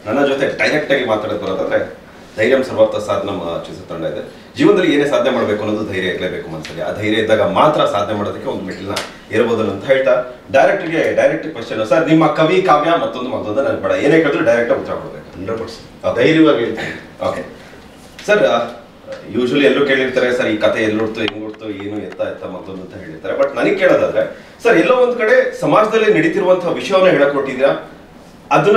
ನನ್ನ ಜೊತೆ ಡೈರೆಕ್ಟ್ ಆಗಿ ಮಾತಾಡೋದು ಬರೋದಾದ್ರೆ ಧೈರ್ಯಂ ಸರ್ವಾರ್ಥ ಸಾಧನ ನಮ್ಮ ಚಿತ್ರತಂಡ ಇದೆ ಜೀವನದಲ್ಲಿ ಏನೇ ಸಾಧನೆ ಮಾಡಬೇಕು ಅನ್ನೋದು ಧೈರ್ಯ ಇರಲೇಬೇಕು ಮನಸ್ಸಲ್ಲಿ ಆ ಧೈರ್ಯ ಇದ್ದಾಗ ಮಾತ್ರ ಸಾಧನೆ ಮಾಡೋದಕ್ಕೆ ಒಂದು ಮೆಟ್ಟಿಲನ್ನ ಇರಬಹುದು ಅಂತ ಹೇಳ್ತಾ ಡೈರೆಕ್ಟ್ಗೆ ಡೈರೆಕ್ಟ್ ಕ್ವಶನ್ ಸರ್ ನಿಮ್ಮ ಕವಿ ಕಾವ್ಯ ಮತ್ತೊಂದು ಮತ್ತೊಂದು ನನಗೆ ಬೇಡ ಏನೇ ಕೇಳಿದ್ರು ಡೈರೆಕ್ಟ್ ಉತ್ತರ ಕೊಡಬೇಕು ಹಂಡ್ರೆಡ್ ಪರ್ಸೆಂಟ್ ಧೈರ್ಯವಾಗಿ ಹೇಳ್ತೀನಿ ಓಕೆ ಸರ್ ಯೂಶಲಿ ಎಲ್ಲರೂ ಕೇಳಿರ್ತಾರೆ ಸರ್ ಈ ಕತೆ ಎಲ್ಲಿ ಹುಡ್ತು ಹೆಂಗ್ ಹುಡ್ತು ಏನು ಎತ್ತ ಎತ್ತ ಮತ್ತೊಂದು ಅಂತ ಹೇಳಿರ್ತಾರೆ ಬಟ್ ನನಗೆ ಕೇಳೋದಾದ್ರೆ ಸರ್ ಎಲ್ಲೋ ಒಂದ್ ಕಡೆ ಸಮಾಜದಲ್ಲಿ ನಡೀತಿರುವಂತಹ ವಿಷಯವನ್ನ ಹೇಳಕ್ ಕೊಟ್ಟಿದ್ದೀರಾ ಅದನ್ನ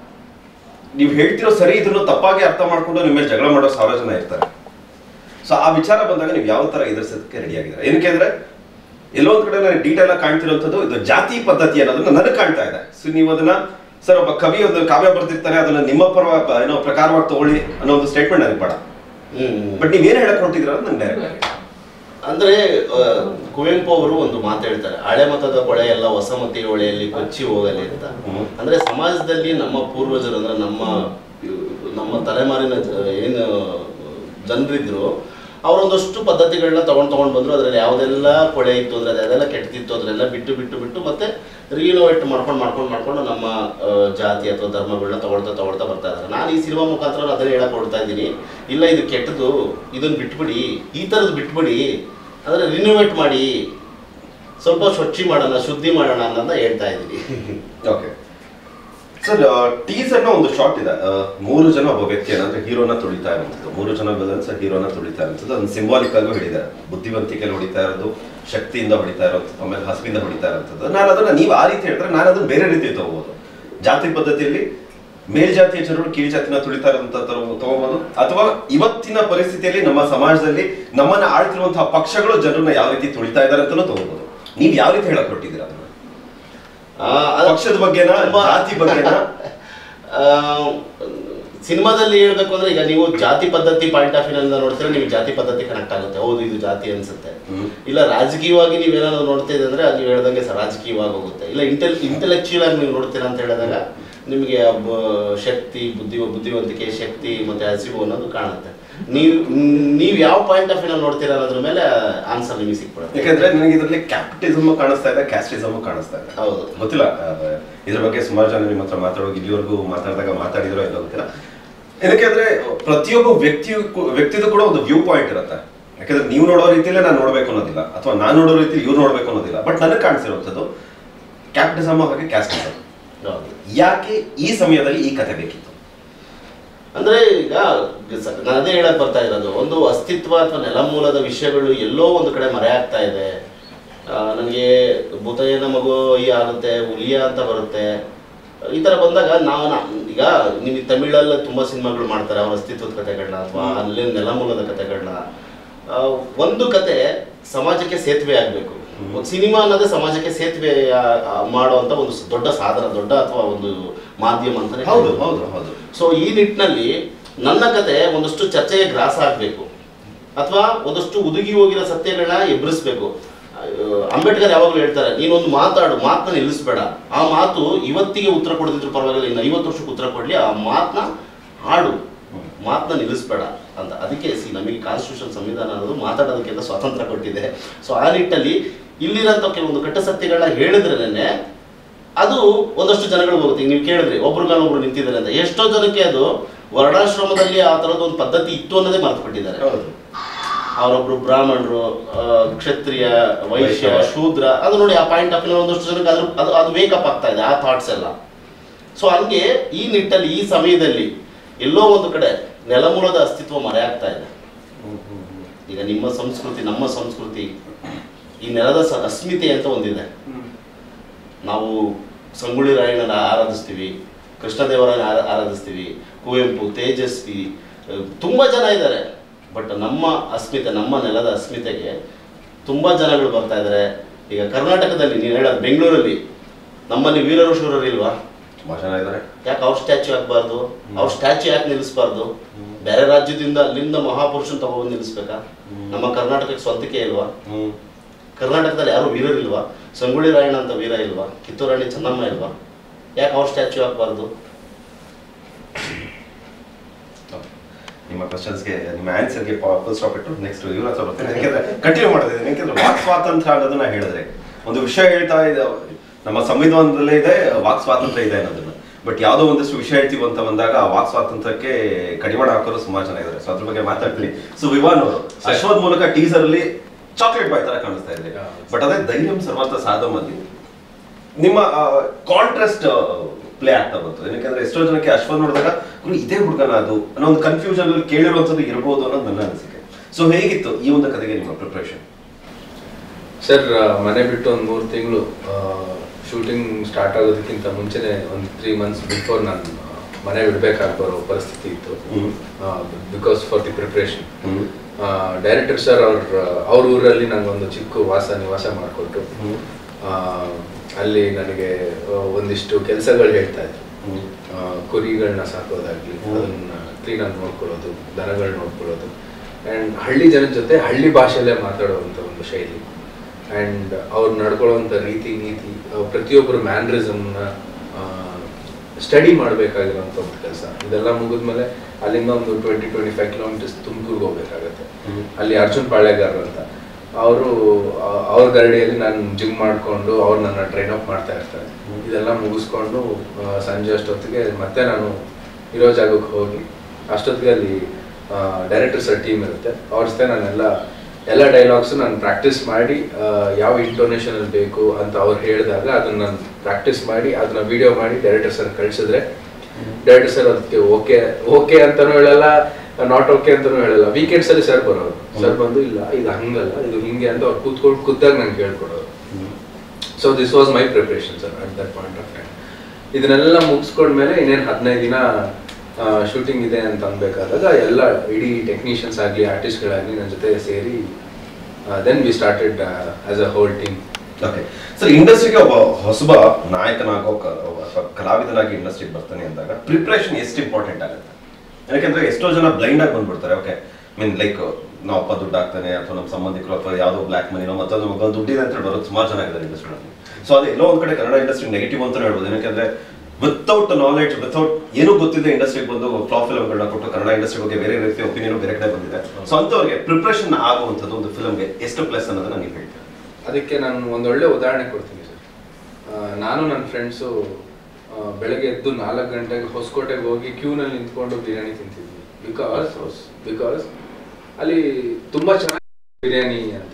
ನೀವು ಹೇಳ್ತಿರೋ ಸರಿ ಇದನ್ನು ತಪ್ಪಾಗಿ ಅರ್ಥ ಮಾಡ್ಕೊಂಡು ನಿಮ್ಮ ಮೇಲೆ ಜಗಳ ಮಾಡೋ ಸಾವಿರ ಜನ ಇರ್ತಾರೆ ಸೊ ಆ ವಿಚಾರ ಬಂದಾಗ ನೀವು ಯಾವ ತರ ಎದುರಿಸೋದಕ್ಕೆ ರೆಡಿ ಆಗಿದ್ದೀರಾ ಏನಕ್ಕೆ ಅಂದ್ರೆ ಎಲ್ಲೋ ಒಂದ್ ಕಡೆ ನನಗೆ ಡೀಟೇಲ್ ಆಗಿ ಕಾಣ್ತಿರೋಂಥದ್ದು ಇದು ಜಾತಿ ಪದ್ಧತಿ ಅನ್ನೋದನ್ನ ನನಗೆ ಕಾಣ್ತಾ ಇದೆ ಸೊ ನೀವು ಅದನ್ನ ಸರ್ ಒಬ್ಬ ಕವಿ ಒಂದು ಕಾವ್ಯ ಬರ್ದಿರ್ತಾರೆ ಅದನ್ನ ನಿಮ್ಮ ಪರವ ಏನೋ ಪ್ರಕಾರವಾಗಿ ತಗೊಳ್ಳಿ ಅನ್ನೋ ಒಂದು ಸ್ಟೇಟ್ಮೆಂಟ್ ನನಗೆ ಬೇಡ ಹ್ಮ್ ಬಟ್ ನೀವೇನ್ ಹೇಳಕ್ ಹೊರಟಿದ್ರ ಅಂತ ನಂಗೆ ಡೈರೆಕ್ಟ್ ಅಂದ್ರೆ ಆ, ಕುವೆಂಪು ಅವರು ಒಂದು ಮಾತು ಹೇಳ್ತಾರೆ ಹಳೆ ಮತದ ಕೊಳೆ ಎಲ್ಲ ಹೊಸಮತಿ ಹೊಳೆಯಲ್ಲಿ ಕೊಚ್ಚಿ ಹೋಗಲಿ ಅಂತ ಹ್ಮ್. ಅಂದ್ರೆ ಸಮಾಜದಲ್ಲಿ ನಮ್ಮ ಪೂರ್ವಜರು ಅಂದ್ರೆ ನಮ್ಮ ನಮ್ಮ ತಲೆಮಾರಿನ ಜ- ಏನು ಜನರಿದ್ರು ಅವರೊಂದಷ್ಟು ಪದ್ಧತಿಗಳನ್ನ ತಗೊಂಡ್ ತಗೊಂಡ್ ಬಂದ್ರು ಅದ್ರಲ್ಲಿ ಯಾವ್ದೆಲ್ಲ ಕೊಳೆ ಇತ್ತು ಅಂದ್ರೆ ಅದೆಲ್ಲ ಕೆಟ್ಟದಿತ್ತು ಅದನ್ನೆಲ್ಲ ಬಿಟ್ಟು ಬಿಟ್ಟು ಬಿಟ್ಟು ಮತ್ತೆ ರಿನೋವೇಟ್ ಮಾಡ್ಕೊಂಡು ಮಾಡ್ಕೊಂಡು ಮಾಡ್ಕೊಂಡು ನಮ್ಮ ಆ, ಜಾತಿ ಅಥವಾ ಧರ್ಮಗಳನ್ನ ತಗೊಳ್ತಾ ತಗೊಳ್ತಾ ಬರ್ತಾ ಇದ್ದಾರೆ ನಾನು ಈ ಸಿನಿಮಾ ಮುಖಾಂತರ ಅದನ್ನೇ ಹೇಳಕ್ ಹೊರಡ್ತಾ ಇದ್ದೀನಿ ಇಲ್ಲ ಇದು ಕೆಟ್ಟದು ಇದನ್ನ ಬಿಟ್ಬಿಡಿ ಈ ಥರದ್ದು ಬಿಟ್ಬಿಡಿ ಅಂದ್ರೆ ರಿನೋವೇಟ್ ಮಾಡಿ ಸ್ವಲ್ಪ ಸ್ವಚ್ಛ ಮಾಡೋಣ ಶುದ್ಧಿ ಮಾಡೋಣ ಅನ್ನೋದನ್ನ ಹೇಳ್ತಾ ಇದ್ದೀನಿ ಓಕೆ ಸರ್ ಟೀಸರ್ನ ಒಂದು ಶಾಟ್ ಇದೆ ಆ, ಮೂರು ಜನ ಒಬ್ಬ ವ್ಯಕ್ತಿಯನ್ನ ಅಂದ್ರೆ ಹೀರೋನ ತುಳಿತಾ ಇರುವಂಥದ್ದು ಮೂರು ಜನ ವಿಲನ್ಸ್ ಹೀರೋನ ತುಳಿತಾ ಇರುವಂಥದ್ದು ಅದನ್ನ ಸಿಂಬಾಲಿಕ್ ಆಗಿ ಹೊಡಿದ್ದಾರೆ ಬುದ್ಧಿವಂತಿಕೆಯಲ್ಲಿ ಹೊಡಿತಾ ಇರೋದು ಶಕ್ತಿಯಿಂದ ಹೊಡಿತಾ ಇರೋದು ಆಮೇಲೆ ಹಸಿವಿಂದ ಹೊಡಿತಾ ಇರೋಂಥದ್ದು ನಾನು ಅದನ್ನ ನೀವು ಆ ರೀತಿ ಹೇಳಿದ್ರೆ ನಾನು ಅದನ್ನ ಬೇರೆ ರೀತಿ ತಗೋಬಹುದು ಜಾತಿ ಪದ್ಧತಿಯಲ್ಲಿ ಮೇಲ್ಜಾತಿಯ ಜನರು ಕೀಳ್ಜಾತಿನ ತುಳಿತಾ ಇರುವಂತ ತಗೋಬಹುದು ಅಥವಾ ಇವತ್ತಿನ ಪರಿಸ್ಥಿತಿಯಲ್ಲಿ ನಮ್ಮ ಸಮಾಜದಲ್ಲಿ ನಮ್ಮನ್ನ ಆಳ್ತಿರುವಂತಹ ಪಕ್ಷಗಳು ಜನರನ್ನ ಯಾವ ರೀತಿ ತುಳಿತಾ ಇದ್ದಾರೆ ಅಂತಲೂ ತಗೋಬಹುದು ನೀವು ಯಾವ ರೀತಿ ಹೇಳಕ್ ಹೊರಟಿದ್ದೀರಾ ಅದನ್ನ ಆ, ಅದು ಪಕ್ಷದ ಬಗ್ಗೆನಾ ತುಂಬಾ- ಜಾತಿ ಬಗ್ಗೆನಾ ಆ, ಸಿನಿಮಾದಲ್ಲಿ ಹೇಳ್ಬೇಕು ಅಂದ್ರೆ ಈಗ ನೀವು ಜಾತಿ ಪದ್ಧತಿ ಪಾಯಿಂಟ್ ಆಫ್ ವ್ಯೂನಿಂದ ನೋಡ್ತೀರಾ ನಿಮ್ಗೆ ಜಾತಿ ಪದ್ಧತಿ ಕನೆಕ್ಟ್ ಆಗುತ್ತೆ ಹೌದು ಇದು ಜಾತಿ ಅನ್ಸುತ್ತೆ ಹ್ಮ್. ಇಲ್ಲ ರಾಜಕೀಯವಾಗಿ ನೀವೇನಾದ್ರು ನೋಡ್ತಾ ಇದ್ರೆ ಅಂದ್ರೆ ನೀವು ಹೇಳ್ದಂಗೆ ಸ- ರಾಜಕೀಯವಾಗಿ ಹೋಗುತ್ತೆ ಇಲ್ಲ ಇಂಟೆಲ್ ಇಂಟೆಲೆಕ್ಚುಯಲ್ ಆಗಿ ನೀವು ನೋಡ್ತೀರಾ ಅಂತ ಹೇಳಿದಾಗ ನಿಮಗೆ ಬ- ಶಕ್ತಿ ಬುದ್ಧಿ ಬುದ್ಧಿವಂತಿಕೆ ಶಕ್ತಿ ಮತ್ತೆ ಹಸಿವು ಅನ್ನೋದು ಕಾಣುತ್ತೆ ನೀವು ನೀವು ಯಾವ ಪಾಯಿಂಟ್ ಆಫ್ ವ್ಯೂನಲ್ಲಿ ನೋಡ್ತೀರಾ ಅನ್ನೋದ್ರ ಮೇಲೆ ಆನ್ಸರ್ ನಿಮಗೆ ಸಿಕ್ಬಿಡುತ್ತೆ ಯಾಕಂದ್ರೆ ನನಗೆ ಇದರಲ್ಲಿ ಕ್ಯಾಪಿಟಿಸಮ್ ಕಾಣಿಸ್ತಾ ಇದೆ ಕ್ಯಾಸ್ಟಿಸಮ್ ಕಾಣಿಸ್ತಾ ಇದೆ ಹೌದು ಗೊತ್ತಿಲ್ಲ ಆ, ಇದ್ರ ಬಗ್ಗೆ ಸುಮಾರು ಜನ ನಿಮ್ಮ ಹತ್ರ ಮಾತಾಡೋಗಿ ಇಲ್ಲಿವರೆಗೂ ಮಾತಾಡಿದಾಗ ಮಾತಾಡಿದ್ರೋ ಇಲ್ಲ ಗೊತ್ತಿಲ್ಲ ಯಾಕೆಂದ್ರೆ ಪ್ರತಿಯೊಬ್ಬ ವ್ಯಕ್ತಿಯು ಕೂ- ವ್ಯಕ್ತಿದು ಕೂಡ ಒಂದು ವ್ಯೂ ಪಾಯಿಂಟ್ ಇರುತ್ತೆ ಯಾಕಂದ್ರೆ ನೀವು ನೋಡೋ ರೀತಿಯಲ್ಲೇ ನಾನು ನೋಡ್ಬೇಕು ಅನ್ನೋದಿಲ್ಲ ಅಥವಾ ನಾನು ನೋಡೋ ರೀತಿ ಇವ್ರು ನೋಡ್ಬೇಕು ಅನ್ನೋದಿಲ್ಲ ಬಟ್ ನನಗೆ ಕಾಣಿಸಿರುವಂಥದ್ದು ಕ್ಯಾಪಿಟಿಸಮ್ ಹಾಗೆ ಕ್ಯಾಸ್ಟಿಸಮ್ ಹೌದು ಯಾಕೆ ಈ ಸಮಯದಲ್ಲಿ ಈ ಕತೆ ಬೇಕಿತ್ತು ಅಂದ್ರೆ ಈಗ ಸ- ನಾನು ಅದೇ ಹೇಳಕ್ ಬರ್ತಾ ಇರೋದು ಒಂದು ಅಸ್ತಿತ್ವ ಅಥವಾ ನೆಲಮೂಲದ ವಿಷಯಗಳು ಎಲ್ಲೋ ಒಂದು ಕಡೆ ಮರೆ ಆಗ್ತಾ ಇದೆ ನನಗೆ ಭೂತಯ್ಯನ ಮಗು ಈ ಆಗುತ್ತೆ ಹುಲಿಯ ಅಂತ ಬರುತ್ತೆ ಈ ತರ ಬಂದಾಗ ನಾವು ನಾ- ಈಗ ನೀವು ತಮಿಳಲ್ಲಿ ತುಂಬಾ ಸಿನಿಮಾಗಳು ಮಾಡ್ತಾರೆ ಅವ್ರ ಅಸ್ತಿತ್ವದ ಕಥೆಗಳನ್ನ ಅಥವಾ ಅಲ್ಲಿ ನೆಲಮೂಲದ ಕಥೆಗಳನ್ನ ಆ, ಒಂದು ಕತೆ ಸಮಾಜಕ್ಕೆ ಸೇತುವೆ ಆಗಬೇಕು ಒಂದು ಸಿನಿಮಾ ಅನ್ನೋದೇ ಸಮಾಜಕ್ಕೆ ಸೇತುವೆ ಆ, ಆ, ಮಾಡುವಂತ ಒಂದು ಸ- ದೊಡ್ಡ ಸಾಧನ ದೊಡ್ಡ ಅಥವಾ ಒಂದು ಮಾಧ್ಯಮ ಅಂತಾನೆ ಹೌದು ಹೇಳ್ಬೋದು. ಹೌದು ಹೌದು ಸೊ ಈ ನಿಟ್ಟಿನಲ್ಲಿ ನನ್ನ ಕತೆ ಒಂದಷ್ಟು ಚರ್ಚೆಗೆ ಗ್ರಾಸ ಆಗಬೇಕು ಅಥವಾ ಒಂದಷ್ಟು ಹುದುಗಿ ಹೋಗಿರೋ ಸತ್ಯಗಳನ್ನ ಎಬ್ಬರಿಸ್ಬೇಕು ಅಹ್, ಅಂಬೇಡ್ಕರ್ ಯಾವಾಗಲೂ ಹೇಳ್ತಾರೆ ನೀನೊಂದು ಮಾತಾಡು ಮಾತನ್ನ ನಿಲ್ಲಿಸ್ಬೇಡ ಆ ಮಾತು ಇವತ್ತಿಗೆ ಉತ್ತರ ಕೊಡದಿದ್ರು ಪರವಾಗಿಲ್ಲ ಇನ್ನು ಐವತ್ತು ವರ್ಷಕ್ಕೆ ಉತ್ತರ ಕೊಡ್ಲಿ ಆ ಮಾತನ್ನ ಹಾಡು ಮಾತನ್ನ ನಿಲ್ಲಿಸ್ಬೇಡ ಅಂತ ಅದಕ್ಕೆ ಸಿ ನಮಗೆ ಕಾನ್ಸ್ಟಿಟ್ಯೂಷನ್ ಸಂವಿಧಾನ ಅನ್ನೋದು ಮಾತಾಡೋದಕ್ಕಿಂತ ಸ್ವಾತಂತ್ರ್ಯ ಕೊಟ್ಟಿದೆ ಸೊ ಆ ನಿಟ್ಟಲ್ಲಿ ಇಲ್ಲಿರೋಂಥ ಕೆಲವೊಂದು ಕಟ್ಟ ಸತ್ಯಗಳನ್ನ ಹೇಳಿದ್ರೇನೆ ಅದು ಒಂದಷ್ಟು ಜನಗಳು ಹೋಗುತ್ತೆ ಈಗ ನೀವು ಕೇಳಿದ್ರಿ ಒಬ್ರು ಮೇಲೆ ಒಬ್ರು ನಿಂತಿದ್ದಾರೆ ಅಂತ ಎಷ್ಟೋ ಜನಕ್ಕೆ ಅದು ವರ್ಣಾಶ್ರಮದಲ್ಲಿ ಆ ಥರದ್ದು ಒಂದು ಪದ್ಧತಿ ಇತ್ತು ಅನ್ನೋದೇ ಮರೆತು ಬಿಟ್ಟಿದ್ದಾರೆ ಹೌದು ಅವರೊಬ್ರು ಬ್ರಾಹ್ಮಣರು ಆ, ಕ್ಷತ್ರಿಯ ವೈಶ್ಯ ವೈಶ್ಯ. ಶೂದ್ರ ಅದು ನೋಡಿ ಆ ಪಾಯಿಂಟ್ ಆಫ್ ಒಂದಷ್ಟು ಜನಕ್ಕೆ ಅದ್ರ ಅದು ಅದು ವೇಕಪ್ ಆಗ್ತಾ ಇದೆ ಆ ಥಾಟ್ಸ್ ಎಲ್ಲ ಸೊ ಹಂಗೆ ಈ ನಿಟ್ಟಲ್ಲಿ ಈ ಸಮಯದಲ್ಲಿ ಎಲ್ಲೋ ಒಂದು ಕಡೆ ನೆಲಮೂಲದ ಅಸ್ತಿತ್ವ ಮರೆಯಾಗ್ತಾ ಇದೆ ಈಗ ನಿಮ್ಮ ಸಂಸ್ಕೃತಿ ನಮ್ಮ ಸಂಸ್ಕೃತಿ ಈ ನೆಲದ ಸ ಅಸ್ಮಿತೆ ಅಂತ ಒಂದಿದೆ ನಾವು ಸಂಗೊಳ್ಳಿ ರಾಯಣ್ಣನ ಆರಾಧಿಸ್ತೀವಿ ಕೃಷ್ಣದೇವರನ್ನ ಆರಾ- ಆರಾಧಿಸ್ತೀವಿ ಕುವೆಂಪು ತೇಜಸ್ವಿ ಅಹ್, ತುಂಬಾ ಜನ ಇದ್ದಾರೆ ಬಟ್ ನಮ್ಮ ಅಸ್ಮಿತೆ ನಮ್ಮ ನೆಲದ ಅಸ್ಮಿತೆಗೆ ತುಂಬಾ ಜನಗಳು ಬರ್ತಾ ಇದ್ದಾರೆ ಈಗ ಕರ್ನಾಟಕದಲ್ಲಿ ನೀನು ಹೇಳೋದು ಬೆಂಗಳೂರಲ್ಲಿ ನಮ್ಮಲ್ಲಿ ವೀರರು ಶೂರರು ಇಲ್ವಾ ತುಂಬಾ ಜನ ಇದ್ದಾರೆ ಯಾಕೆ ಅವ್ರ ಸ್ಟ್ಯಾಚ್ಯೂ ಹಾಕ್ಬಾರ್ದು ಅವ್ರ ಸ್ಟ್ಯಾಚ್ಯೂ ಯಾಕೆ ನಿಲ್ಲಿಸ್ಬಾರ್ದು ಬೇರೆ ರಾಜ್ಯದಿಂದ ಅಲ್ಲಿಂದ ಮಹಾಪುರುಷನ್ ತಗೊಂಡು ನಿಲ್ಲಿಸ್ಬೇಕಾ ನಮ್ಮ ಕರ್ನಾಟಕಕ್ಕೆ ಸ್ವಂತಿಕೆ ಇಲ್ವಾ ಹ್ಮ್ ಕರ್ನಾಟಕದಲ್ಲಿ ಯಾರು ವೀರರಿಲ್ವಾ ಸಂಗೊಳ್ಳಿ ರಾಯಣ್ಣ ಅಂತ ವೀರ ಇಲ್ವಾ ಕಿತ್ತೂರು ರಾಣಿ ಚೆನ್ನಮ್ಮ ಇಲ್ವಾ ಯಾಕೆ ಅವ್ರ ಸ್ಟ್ಯಾಚ್ಯೂ ಹಾಕ್ಬಾರ್ದು ನಿಮ್ಮ ಕ್ವಶನ್ಸ್ಗೆ ನಿಮ್ಮ ಆನ್ಸರ್ಗೆ ಫುಲ್ ಸ್ಟಾಪ್ ಇಟ್ಟು ನೆಕ್ಸ್ಟ್ ಇವ್ರ ಹತ್ರ ಬರ್ತೇನೆ ಯಾಕೆಂದ್ರೆ ಕಂಟಿನ್ಯೂ ಮಾಡೋದಿದೆ ಯಾಕೆಂದ್ರೆ ವಾಕ್ ಸ್ವಾತಂತ್ರ್ಯ ಅನ್ನೋದನ್ನ ಹೇಳಿದ್ರೆ ಒಂದು ವಿಷಯ ಹೇಳ್ತಾ ಇದೆ ನಮ್ಮ ಸಂವಿಧಾನದಲ್ಲೇ ಇದೆ ವಾಕ್ ಸ್ವಾತಂತ್ರ್ಯ ಇದೆ ಅನ್ನೋದನ್ನ ಬಟ್ ಯಾವುದೋ ಒಂದಷ್ಟು ವಿಷಯ ಹೇಳ್ತೀವಿ ಅಂತ ಬಂದಾಗ ಆ ವಾಕ್ ಸ್ವಾತಂತ್ರ್ಯಕ್ಕೆ ಕಡಿವಾಣ ಹಾಕೋರು ಸುಮಾರು ಜನ ಇದ್ದಾರೆ ಸೊ ಅದ್ರ ಬಗ್ಗೆ ಮಾತಾಡ್ತೀನಿ ಸೊ ವಿವಾನ್ ಅವರು ಅಶ್ವಥ್ ಮೂಲಕ ಟೀಸರ್ ಅಲ್ಲಿ ಚಾಕ್ಲೇಟ್ ಬಾಯ್ ತರ ಕಾಣಿಸ್ತಾ ಇದೆ Yeah. ಬಟ್ ಅದೇ ಧೈರ್ಯಂ ಸರ್ವತ ಸಾಧಮ್ ಅಲ್ಲಿ ನಿಮ್ಮ ಕಾಂಟ್ರಾಸ್ಟ್ ಪ್ಲೇ ಆಗ್ತಾ ಬಂತು ಏನಕ್ಕೆ ಎಷ್ಟೋ ಜನಕ್ಕೆ ಅಶ್ವಥ್ ನೋಡಿದಾಗ ಗುರು ಇದೇ ಹುಡುಗನ ಅದು ಅನ್ನೋ ಒಂದು ಕನ್ಫ್ಯೂಷನ್ ಅಲ್ಲಿ ಕೇಳಿರುವಂತದ್ದು ಇರಬಹುದು ಅನ್ನೋದು ನನ್ನ ಅನಿಸಿಕೆ ಸೊ ಹೇಗಿತ್ತು ಈ ಒಂದು ಕಥೆಗೆ ನಿಮ್ಮ ಪ್ರಿಪ್ರೇಷನ್ ಸರ್ ಮನೆ ಬಿಟ್ಟು ಒಂದು ಮೂರು ತಿಂಗಳು ಶೂಟಿಂಗ್ ಸ್ಟಾರ್ಟ್ ಆಗೋದಕ್ಕಿಂತ ಮುಂಚೆನೆ ಒಂದು ತ್ರೀ ಮಂತ್ಸ್ ಬಿಫೋರ್ ನಾನು ಮನೆ ಬಿಡಬೇಕಾಗಿ ಬರೋ ಪರಿಸ್ಥಿತಿ ಇತ್ತು because for the preparation director sir ಅವ್ರ ಅವ್ರ ಊರಲ್ಲಿ ನನಗೊಂದು ಚಿಕ್ಕ ವಾಸ ನಿವಾಸ ಮಾಡಿಕೊಟ್ಟು ಅಲ್ಲಿ ನನಗೆ ಆ, ಒಂದಿಷ್ಟು ಕೆಲಸಗಳು ಹೇಳ್ತಾ ಇದ್ರು ಆ, ಕುರಿಗಳನ್ನ ಸಾಕೋದಾಗ್ಲಿ ಅದನ್ನ ಕ್ಲೀನಾಗಿ ನೋಡ್ಕೊಳ್ಳೋದು ದನಗಳು ನೋಡ್ಕೊಳ್ಳೋದು ಆ್ಯಂಡ್ ಹಳ್ಳಿ ಜನದ ಜೊತೆ ಹಳ್ಳಿ ಭಾಷೆಯಲ್ಲೇ ಮಾತಾಡುವಂಥ ಒಂದು ಶೈಲಿ ಆ್ಯಂಡ್ ಅವ್ರು ನಡ್ಕೊಳ್ಳೋವಂಥ ರೀತಿ ನೀತಿ ಅವ್ರ್ ಪ್ರತಿಯೊಬ್ಬರು ಮ್ಯಾನ್ರಿಸಮ್ನ ಸ್ಟಡಿ ಮಾಡಬೇಕಾಗಿರೋಂಥ ಒಂದು ಕೆಲಸ ಇದೆಲ್ಲ ಮುಗಿದ್ಮೇಲೆ ಅಲ್ಲಿಂದ ಒಂದು ಟ್ವೆಂಟಿ ಟ್ವೆಂಟಿ ಫೈವ್ ಕಿಲೋಮೀಟರ್ಸ್ ತುಮಕೂರ್ಗೆ ಹೋಗ್ಬೇಕಾಗತ್ತೆ ಅಲ್ಲಿ ಅರ್ಜುನ್ ಪಾಳ್ಯಗಾರರು ಅಂತ ಅವರು ಅವ್ರ ಗರಡಿಯಲ್ಲಿ ನಾನು ಜಿಮ್ ಮಾಡಿಕೊಂಡು ಅವ್ರು ನನ್ನ ಟ್ರೈನ್ ಅಪ್ ಮಾಡ್ತಾ ಇರ್ತಾರೆ ಇದೆಲ್ಲ ಮುಗಿಸ್ಕೊಂಡು ಆ, ಸಂಜೆ ಅಷ್ಟೊತ್ತಿಗೆ ಮತ್ತೆ ನಾನು ಇರೋ ಜಾಗಕ್ಕೆ ಹೋಗಿ ಅಷ್ಟೊತ್ತಿಗೆ ಅಲ್ಲಿ ಡೈರೆಕ್ಟರ್ ಸರ್ ಟೀಮ್ ಇರುತ್ತೆ ಅವ್ರ ಜೊತೆ ನಾನೆಲ್ಲ ಎಲ್ಲ ಡೈಲಾಗ್ಸು ನಾನು ಪ್ರಾಕ್ಟೀಸ್ ಮಾಡಿ ಆ, ಯಾವ ಇಂಟೋನೇಷನ್ ಅಲ್ಲಿ ಬೇಕು ಅಂತ ಅವ್ರು ಹೇಳಿದಾಗ ಅದನ್ನ ನಾನು ಪ್ರಾಕ್ಟೀಸ್ ಮಾಡಿ ಅದನ್ನ ವಿಡಿಯೋ ಮಾಡಿ ಡೈರೆಕ್ಟರ್ ಸರ್ ಕಳಿಸಿದ್ರೆ ಡೈರೆಕ್ಟರ್ ಸರ್ ಅದಕ್ಕೆ ಓಕೆ ಓಕೆ ಅಂತಾನೂ ಹೇಳಲ್ಲ ನಾಟ್ ಓಕೆ ಅಂತಾನೂ ಹೇಳಲ್ಲ ವೀಕೆಂಡ್ಸ್ ಅಲ್ಲಿ ಸರ್ ಬರೋರು ಸರ್ ಬಂದು ಇಲ್ಲ ಇದು ಹಂಗಲ್ಲ ಇದು ಹಿಂಗೆ ಅಂತ ಅವ್ರು ಕೂತ್ಕೊಂಡು ಖುದ್ದಾಗಿ ನಂಗೆ ಹೇಳ್ಕೊಡೋರು so this was my preparation sir at that point of time ಇದನ್ನೆಲ್ಲ ಮುಗಿಸ್ಕೊಂಡ್ಮೇಲೆ ಇನ್ನೇನು ಹದಿನೈದು ದಿನ ಶೂಟಿಂಗ್ ಇದೆ ಅಂತ ಅನ್ಬೇಕಾದಾಗ ಎಲ್ಲ ಇಡೀ ಟೆಕ್ನಿಷಿಯನ್ಸ್ ಆಗಲಿ ಆರ್ಟಿಸ್ಟ್ಗಳಾಗಲಿ ನನ್ನ ಜೊತೆ ಸೇರಿ then we started as a whole team okay sir ಇಂಡಸ್ಟ್ರಿಗೆ ಒಬ್ಬ ಹೊಸಬ ನಾಯಕನಾಗೋ ಕ- ಒಬ್ಬ ಅಥವಾ ಕಲಾವಿದನಾಗಿ ಇಂಡಸ್ಟ್ರಿಗೆ ಬರ್ತಾನೆ ಅಂದಾಗ ಪ್ರಿಪ್ರೇಷನ್ ಎಷ್ಟು ಇಂಪಾರ್ಟೆಂಟ್ ಆಗುತ್ತೆ ಯಾಕಂದ್ರೆ ಎಷ್ಟೋ ಜನ ಬ್ಲೈಂಡ್ ಆಗಿ ಬಂದ್ಬಿಡ್ತಾರೆ ಓಕೆ ಮೀನ್ ಲೈಕ್ ನಾವು ಅಪ್ಪ ದುಡ್ಡು ಹಾಕ್ತಾನೆ ಅಥವಾ ನಮ್ಮ ಸಂಬಂಧಿಕರು ಅಥವಾ ಯಾವುದೋ ಬ್ಲಾಕ್ ಮನಿನೋ ಮತ್ತೊಂದು ಮಗ ದುಡ್ಡಿದೆ ಅಂತ ಹೇಳಿ ಬರೋದು ಸುಮಾರು ಜನ ಇದ್ದಾರೆ ಇಂಡಸ್ಟ್ರಿಯಲ್ಲಿ ಸೊ ಅದು ಎಲ್ಲೋ ಒಂದ್ ಕಡೆ ಕನ್ನಡ ಇಂಡಸ್ಟ್ರಿ ನೆಗೆಟಿವ್ ಅಂತ ಹೇಳ್ಬೋದು ಯಾಕಂದ್ರೆ ವಿತೌಟ್ ನಾಲೆಡ್ಜ್ ವಿತೌಟ್ ಏನೂ ಗೊತ್ತಿದೆ ಇಂಡಸ್ಟ್ರಿಗೆ ಬಂದು ಫ್ಲಾಪ್ ಫಿಲ್ಮ್ಗಳನ್ನ ಕೊಟ್ಟು ಕನ್ನಡ ಇಂಡಸ್ಟ್ರಿ ಬಗ್ಗೆ ಬೇರೆ ರೀತಿ ಒಪಿನಿಯನ್ ಬೇರೆ ಕಡೆ ಬಂದಿದೆ ಸೊ ಅಂತವ್ರಿಗೆ ಪ್ರಿಪ್ರೇಷನ್ ಆಗುವಂಥದ್ದು ಒಂದು ಫಿಲ್ಮ್ಗೆ ಎಷ್ಟು ಪ್ಲಸ್ ಅನ್ನೋದನ್ನ ನೀವು ಹೇಳ್ತೀರಾ ಅದಕ್ಕೆ ನಾನು ಒಂದೊಳ್ಳೆ ಉದಾಹರಣೆ ಕೊಡ್ತೀನಿ ಸರ್ ಆ, ನಾನು ನನ್ನ ಫ್ರೆಂಡ್ಸು ಬೆಳಗ್ಗೆ ಎದ್ದು ನಾಲ್ಕು ಗಂಟೆಗೆ ಹೊಸಕೋಟೆಗೆ ಹೋಗಿ ಕ್ಯೂನಲ್ಲಿ ನಿಂತ್ಕೊಂಡು ಬಿರಿಯಾನಿ ತಿಂತಿದ್ವಿ ಬಿಕಾಸ್ ಬಿಕಾಸ್ ಅಲ್ಲಿ ತುಂಬಾ ಚೆನ್ನಾಗಿ ಬಿರಿಯಾನಿ ಅಂತ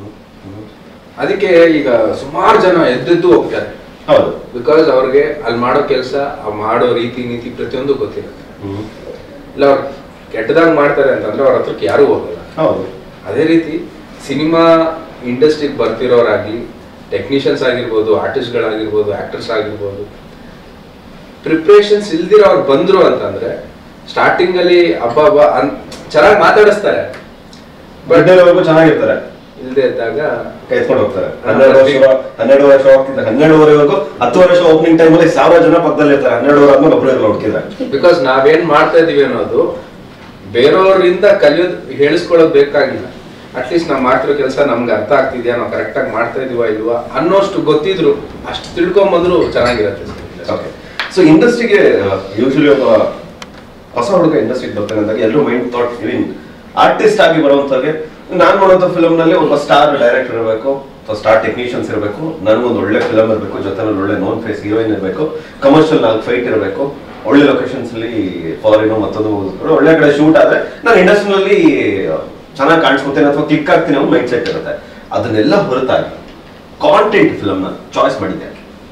ಅದಕ್ಕೆ ಈಗ ಸುಮಾರು ಜನ ಎದ್ದೆದ್ದು ಹೋಗ್ತಾರೆ ಹೌದು ಬಿಕಾಸ್ ಅವ್ರಿಗೆ ಅಲ್ಲಿ ಮಾಡೋ ಕೆಲಸ ಮಾಡೋ ರೀತಿ ನೀತಿ ಪ್ರತಿಯೊಂದು ಗೊತ್ತಿರುತ್ತೆ ಇಲ್ಲ ಅವ್ರು ಕೆಟ್ಟದಾಗಿ ಮಾಡ್ತಾರೆ ಅಂತಂದ್ರೆ ಅವ್ರ ಹತ್ರಕ್ಕೆ ಯಾರೂ ಹೋಗಲ್ಲ ಹೌದು ಅದೇ ರೀತಿ ಸಿನಿಮಾ ಇಂಡಸ್ಟ್ರಿಗೆ ಬರ್ತಿರೋರಾಗ್ಲಿ ಟೆಕ್ನಿಷಿಯನ್ಸ್ ಆಗಿರ್ಬೋದು ಆರ್ಟಿಸ್ಟ್ಗಳಾಗಿರ್ಬೋದು ಆಕ್ಟರ್ಸ್ ಆಗಿರ್ಬೋದು ಪ್ರಿಪ್ರೇಷನ್ಸ್ ಇಲ್ದಿರೋ ಅವ್ರು ಬಂದ್ರು ಅಂತಂದ್ರೆ ಸ್ಟಾರ್ಟಿಂಗ್ ಅಲ್ಲಿ ಹಬ್ಬ ಹಬ್ಬ ಅನ್ ಚೆನ್ನಾಗಿ ಮಾತಾಡಿಸ್ತಾರೆ ಬಟ್ ಬಟ್ ಚೆನ್ನಾಗಿರ್ತಾರೆ ಇಲ್ದೇ ಇದ್ದಾಗ ಕೈ ಎತ್ಕೊಂಡು ಹೋಗ್ತಾರೆ ಹನ್ನೆರಡು ವರ್ಷ ಹನ್ನೆರಡು ವರ್ಷ ಹೋಗ್ತಿದ್ದಾರೆ ಹನ್ನೆರಡುವರೆವರೆಗೂ ಹತ್ತು ವರ್ಷ ಓಪನಿಂಗ್ ಟೈಮ್ ಅಲ್ಲಿ ಸಾವಿರ ಜನ ಪಕ್ಕದಲ್ಲಿ ಇರ್ತಾರೆ ಹನ್ನೆರಡು ಆದ್ಮೇಲೆ ಒಬ್ಬರು ಇರಲ್ಲ ಹುಡುಕಿದ್ರೆ ಬಿಕಾಸ್ ನಾವೇನ್ ಮಾಡ್ತಾ ಇದೀವಿ ಅನ್ನೋದು ಬೇರೆಯವರಿಂದ ಕಲಿಯೋದು ಹೇಳಿಸ್ಕೊಳ್ಳೋದು ಬೇಕಾಗಿಲ್ಲ ಅಟ್ಲೀಸ್ಟ್ ನಾವು ಮಾಡ್ತಿರೋ ಕೆಲಸ ನಮ್ಗೆ ಅರ್ಥ ಆಗ್ತಿದ್ಯಾ ನಾವು ಕರೆಕ್ಟಾಗಿ ಮಾಡ್ತಾ ಇದೀವಾ ಇಲ್ವಾ ಅನ್ನೋಷ್ಟು ಗೊತ್ತಿದ್ರು ಅಷ್ಟು ತಿಳ್ಕೊಂಬಂದ್ರು ಚೆನ್ನಾಗಿರುತ್ತೆ sir. ಓಕೆ ಸೊ ಇಂಡಸ್ಟ್ರಿಗೆ ಯೂಶಲಿ ಒಬ್ಬ ಹೊಸ ಹುಡುಗ ಇಂಡಸ್ಟ್ರಿಗೆ ಬರ್ತಾನೆ ಅಂದಾಗ ಎಲ್ಲರೂ ಮೈಂಡ್ ಥಾಟ್ ಇವನ್ ಆರ್ಟಿಸ್ಟ್ ಆಗಿ ಬರುವಂತವ್ರಿಗೆ ನಾನು ನೋಡುವಂತ ಫಿಲ್ಮ್ ನಲ್ಲಿ ಒಬ್ಬ ಸ್ಟಾರ್ ಡೈರೆಕ್ಟರ್ ಇರಬೇಕು ಅಥವಾ ಸ್ಟಾರ್ ಟೆಕ್ನಿಷಿಯನ್ಸ್ ಇರಬೇಕು ನನಗೊಂದು ಒಳ್ಳೆ ಫಿಲಮ್ ಇರಬೇಕು ಜೊತೆನಲ್ಲಿ ಒಳ್ಳೆ ನೋನ್ ಫೇಸ್ ಹೀರೋಯಿನ್ ಇರಬೇಕು ಕಮರ್ಷಿಯಲ್ ನಾಲ್ಕು ಫೈಟ್ ಇರಬೇಕು ಒಳ್ಳೆ ಲೊಕೇಶನ್ಸ್ ಅಲ್ಲಿ ಫಾರಿನ್ ಮತ್ತೊಂದು ಮುಗಿಸ್ಕೊಂಡು ಒಳ್ಳೆ ಕಡೆ ಶೂಟ್ ಆದ್ರೆ ನಾನು ಇಂಡಸ್ಟ್ರಿನಲ್ಲಿ ಚೆನ್ನಾಗಿ ಕಾಣಿಸ್ಕೊತೇನೆ ಅಥವಾ ಕ್ಲಿಕ್ ಆಗ್ತೀನಿ ಅನ್ನೋ ಮೈಂಡ್ ಸೆಟ್ ಇರುತ್ತೆ ಅದನ್ನೆಲ್ಲ ಹೊರತಾಗಿ ಕಾಂಟೆಂಟ್ ಫಿಲಮ್ನ ಚಾಯ್ಸ್ ಮಾಡಿದ್ದೆ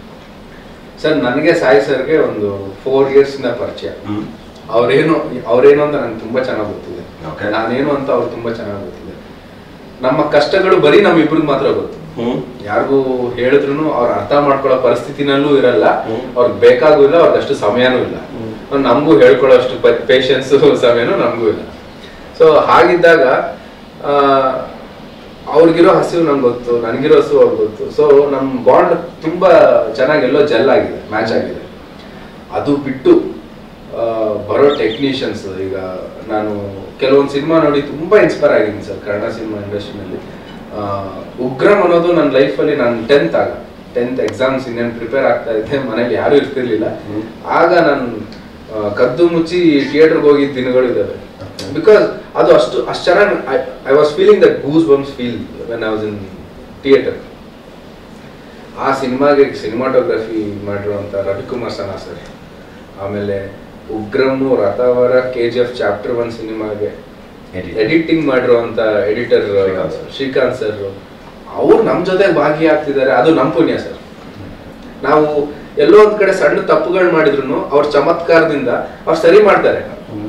ಸರ್ ನನಗೆ ಸಾಯಿ ಸರ್ಗೆ ಒಂದು ಫೋರ್ ಇಯರ್ಸ್ನ ಪರಿಚಯ ಹ್ಮ್ ಅವ್ರೇನು ಅವ್ರೇನು ಅಂತ ನಂಗೆ ತುಂಬಾ ಚೆನ್ನಾಗಿ ಗೊತ್ತಿದೆ Okay. ನಾನೇನು ಅಂತ ಅವ್ರು ತುಂಬಾ ಚೆನ್ನಾಗಿ ಗೊತ್ತಿದೆ ನಮ್ಮ ಕಷ್ಟಗಳು ಬರೀ ನಮ್ಮಿಬ್ರಿಗೆ ಮಾತ್ರ ಗೊತ್ತು ಹ್ಮ್ ಯಾರಿಗೂ ಹೇಳಿದ್ರು ಅವ್ರು ಅರ್ಥ ಮಾಡ್ಕೊಳ್ಳೋ ಪರಿಸ್ಥಿತಿನಲ್ಲೂ ಇರಲ್ಲ ಹ್ಮ್. ಅವ್ರಿಗೆ ಬೇಕಾಗೂ ಇಲ್ಲ ಅವ್ರಿಗೆ ಅಷ್ಟು ಸಮಯನೂ ಇಲ್ಲ ಹ್ಮ್. ನಮಗೂ ಹೇಳ್ಕೊಳ್ಳೋ ಅಷ್ಟು ಪೇಷನ್ಸ್ ಸಮಯನೂ ನಮಗೂ ಇಲ್ಲ ಸೊ ಹಾಗಿದ್ದಾಗ ಆ, ಅವ್ರಿಗಿರೋ ಹಸಿವು ನಂಗೆ ಗೊತ್ತು ನನಗಿರೋ ಹಸಿವು ಅವ್ರಿಗೆ ಗೊತ್ತು ಸೊ ನಮ್ಮ ಬಾಂಡ್ ತುಂಬಾ ಚೆನ್ನಾಗಿ ಎಲ್ಲೋ ಜೆಲ್ ಆಗಿದೆ ಮ್ಯಾಚ್ ಆಗಿದೆ ಅದು ಬಿಟ್ಟು ಆ, ಬರೋ ಟೆಕ್ನಿಷಿಯನ್ಸ್ ಈಗ ನಾನು ಕೆಲವೊಂದು ಸಿನಿಮಾ ನೋಡಿ ತುಂಬಾ ಇನ್ಸ್ಪೈರ್ ಆಗಿದ್ದೀನಿ ಸರ್ ಕನ್ನಡ ಸಿನಿಮಾ ಇಂಡಸ್ಟ್ರಿನಲ್ಲಿ ಉಗ್ರಂ ಅನ್ನೋದು ನನ್ನ ಲೈಫಲ್ಲಿ ನಾನು ಟೆಂತ್ ಆಗ ಟೆಂತ್ ಎಕ್ಸಾಮ್ಸ್ ಇನ್ನೇನು ಪ್ರಿಪೇರ್ ಆಗ್ತಾ ಇದ್ದೆ ಮನೇಲಿ ಯಾರೂ ಇರ್ತಿರ್ಲಿಲ್ಲ ಹ್ಮ್. ಆಗ ನಾನು ಆ, ಕದ್ದು ಮುಚ್ಚಿ ಥಿಯೇಟರ್ಗೆ ಹೋಗಿದ್ದ ದಿನಗಳು ಇದ್ದಾವೆ ಬಿಕಾಸ್ ಅದು ಅಷ್ಟು ಅಷ್ಟು ಚೆನ್ನಾಗಿ I was feeling that goosebumps feel when I was in theatre ಆ ಸಿನಿಮಾಗೆ ಸಿನಿಮಾಟೋಗ್ರಫಿ ಮಾಡಿರುವಂಥ ರವಿಕುಮಾರ್ ಸನಾ ಸರ್ ಆಮೇಲೆ Ugramm Rathavara K G F chapter one ಸಿನಿಮಾಗೆ Edit. ಎಡಿಟಿಂಗ್ ಮಾಡಿರುವಂತ editor Srikanth sir. Srikanth sir ಅವ್ರು ನಮ್ಮ ಜೊತೆ ಭಾಗಿಯಾಗ್ತಿದ್ದಾರೆ ಅದು ನಮ್ಮ ಪುಣ್ಯ ಸರ್ ನಾವು ಎಲ್ಲೋ ಒಂದ್ ಕಡೆ ಸಣ್ಣ ತಪ್ಪುಗಳು ಮಾಡಿದ್ರು ಅವ್ರ ಚಮತ್ಕಾರದಿಂದ ಅವ್ರು ಸರಿ ಮಾಡ್ತಾರೆ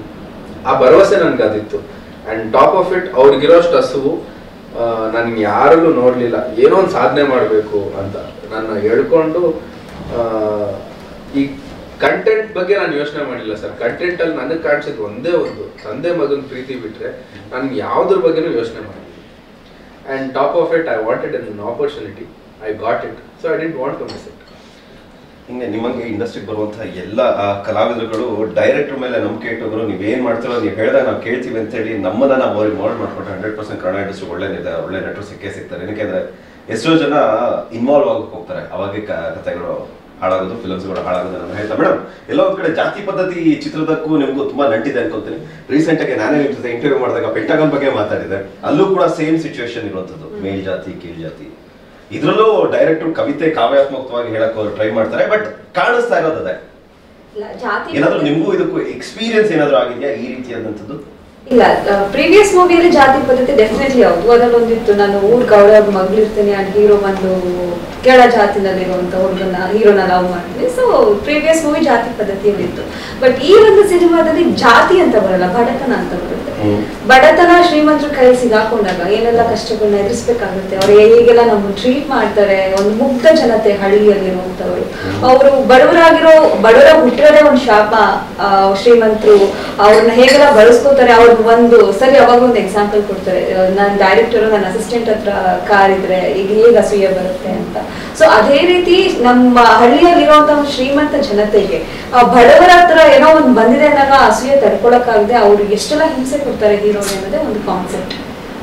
ಆ ಭರವಸೆ ನನ್ಗೆ ಅದಿತ್ತು ಅಂಡ್ ಟಾಪ್ ಆಫ್ ಇಟ್ ಅವ್ರಿಗಿರೋಷ್ಟು ಹಸುವು ನಾನು ಯಾರಲ್ಲೂ ನೋಡ್ಲಿಲ್ಲ ಏನೋ ಒಂದು ಸಾಧನೆ ಮಾಡಬೇಕು ಅಂತ ನನ್ನ ಹೇಳ್ಕೊಂಡು ಆ, ಈ ಕಂಟೆಂಟ್ ಬಗ್ಗೆ ನಾನು ಯೋಚನೆ ಮಾಡಿಲ್ಲ ಸರ್ ಕಂಟೆಂಟ್ ಅಲ್ಲಿ ನನಗೆ ಕಾಣಿಸಿದ್ ಒಂದೇ ಒಂದು ತಂದೆ ಮಗನ ಪ್ರೀತಿ ಬಿಟ್ರೆ ನಾನು ಯಾವ್ದ್ರ ಬಗ್ಗೆನೂ ಯೋಚನೆ ಮಾಡಿಲ್ಲ and top of it I wanted an opportunity I got it so I didn't want to miss it ಹಿಂಗೆ ನಿಮಗೆ ಇಂಡಸ್ಟ್ರಿಗೆ ಬರುವಂತಹ ಎಲ್ಲ ಆ, ಕಲಾವಿದರುಗಳು ಡೈರೆಕ್ಟರ್ ಮೇಲೆ ನಂಬಿಕೆ ಇಟ್ಟವರು ನೀವೇನ್ ಮಾಡ್ತೀರೋ ನೀವು ಹೇಳಿದಾಗ ನಾವು ಕೇಳ್ತೀವಿ ಅಂತ ಹೇಳಿ ನಮ್ಮನ್ನ ನಾವು ಅವ್ರಿಗೆ ಮೋಲ್ಡ್ ಮಾಡ್ಕೊಂಡ್ರೆ ಹಂಡ್ರೆಡ್ ಪರ್ಸೆಂಟ್ ಕನ್ನಡ ಇಂಡಸ್ಟ್ರಿ ಒಳ್ಳೆ ನಿರ್ಧಾರ ಒಳ್ಳೆ ನಟರು ಸಿಕ್ಕೇ ಸಿಗ್ತಾರೆ ಯಾಕೆಂದ್ರೆ ಎಷ್ಟೋ ಜನ ಇನ್ವಾಲ್ವ್ ಆಗಕ್ಕೆ ಹೋಗ್ತಾರೆ ಅವಾಗ ಕ- ಕಥೆಗಳು ಹಾಳಾಗೋದು ಫಿಲಮ್ಸ್ಗಳು ಹಾಳಾಗೋದು ನಾನು ಹೇಳ್ತಾ ಮೇಡಮ್ ಎಲ್ಲೋ ಒಂದ್ ಕಡೆ ಜಾತಿ ಪದ್ಧತಿ ಚಿತ್ರದಕ್ಕೂ ನಿಮಗೂ ತುಂಬಾ ನಂಟಿದೆ ಅನ್ಕೊಂತೀನಿ ರೀಸೆಂಟ್ ಆಗಿ ನಾನೇ ನಿಮ್ ಜೊತೆ ಇಂಟರ್ವ್ಯೂ ಮಾಡಿದಾಗ ಪೆಂಟಗನ್ ಬಗ್ಗೆ ಮಾತಾಡಿದೆ ಅಲ್ಲೂ ಕೂಡ ಸೇಮ್ ಸಿಚುವೇಶನ್ ಇರುವಂತದ್ದು ಮೇಲ್ ಜಾತಿ ಕೀಳ್ ಜಾತಿ ಇದ್ರಲ್ಲೂ ಡೈರೆಕ್ಟರ್ ಕವಿತೆ ಕಾವ್ಯಾತ್ಮಕವಾಗಿ ಹೇಳಕ್ ಟ್ರೈ ಮಾಡ್ತಾರೆ ಬಟ್ ಕಾಣಿಸ್ತಾ ಇರೋದು ಅದೇ ಇಲ್ಲ, ಜಾತಿ ಏನಾದ್ರೂ ನಿಮ್ಗೂ ಇದಕ್ಕೂ ಎಕ್ಸ್ಪೀರಿಯನ್ಸ್ ಏನಾದ್ರೂ ಆಗಿದೆಯಾ ಈ ರೀತಿಯಾದಂಥದ್ದು ಇಲ್ಲ ಪ್ರೀವಿಯಸ್ ಮೂವಿಯಲ್ಲಿ ಜಾತಿ ಪದ್ಧತಿ ಡೆಫಿನೆಟ್ಲಿ ಹೌದು ಅದ್ರಲ್ಲಿ ಒಂದಿತ್ತು ನಾನು ಊರ್ ಗೌಡ ಮಗಳಿರ್ತೀನಿ ಅಂಡ್ ಹೀರೋ ಬಂದು ಕೆಳ ಜಾತಿನಲ್ಲಿರುವಂತ ಹುಡುಗನ ಹೀರೋನ ಲವ್ ಮಾಡ್ತೀನಿ ಸೊ ಪ್ರೀವಿಯಸ್ ಮೂವಿ ಜಾತಿ ಪದ್ಧತಿಯಲ್ಲಿತ್ತು ಬಟ್ ಈ ಒಂದು ಸಿನಿಮಾದಲ್ಲಿ ಜಾತಿ ಅಂತ ಬರಲ್ಲ ಬಡತನ ಅಂತ ಬರುತ್ತೆ ಹ್ಮ್. ಬಡತನ ಶ್ರೀಮಂತರ ಕೈ ಸಿಗಾಕೊಂಡಾಗ ಏನೆಲ್ಲ ಕಷ್ಟಗಳನ್ನ ಎದುರಿಸ್ಬೇಕಾಗುತ್ತೆ ಅವ್ರು ಹೇಗೆಲ್ಲ ನಮ್ಮ ಟ್ರೀಟ್ ಮಾಡ್ತಾರೆ ಒಂದು ಮುಗ್ಧ ಜನತೆ ಹಳ್ಳಿಯಲ್ಲಿರುವಂತವ್ರು ಅವರು ಬಡವರಾಗಿರೋ ಬಡವರ ಹುಟ್ಟಿರೋದೇ ಒಂದು ಶಾಪ ಆ, ಶ್ರೀಮಂತರು ಅವ್ರನ್ನ ಹೇಗೆಲ್ಲ ಬಳಸ್ಕೋತಾರೆ ಅವ್ರ ಒಂದು ಸರಿ ಅವಾಗ ಒಂದು ಎಕ್ಸಾಂಪಲ್ ಕೊಡ್ತಾರೆ ನನ್ನ ಡೈರೆಕ್ಟರ್ ನನ್ನ ಅಸಿಸ್ಟೆಂಟ್ ಹತ್ರ ಕಾರ್ ಇದ್ರೆ ಈಗ ಹೇಗೆ ಅಸೂಯೆ ಬರುತ್ತೆ ಅಂತ ಸೊ ಅದೇ ರೀತಿ ನಮ್ಮ ಹಳ್ಳಿಯಲ್ಲಿರುವಂತ ಒಂದು ಶ್ರೀಮಂತ ಜನತೆಗೆ ಆ ಬಡವರ ಹತ್ರ ಏನೋ ಒಂದು ಬಂದಿದೆ ಅಂದಾಗ ಆ ಅಸೂಯೆ ತಡ್ಕೊಳಕ್ಕಾಗದೆ ಅವ್ರು ಎಷ್ಟೆಲ್ಲ ಹಿಂಸೆ ಕೊಡ್ತಾರೆ ಹೀರೋಗೆ ಅನ್ನೋದೇ ಒಂದು ಕಾನ್ಸೆಪ್ಟ್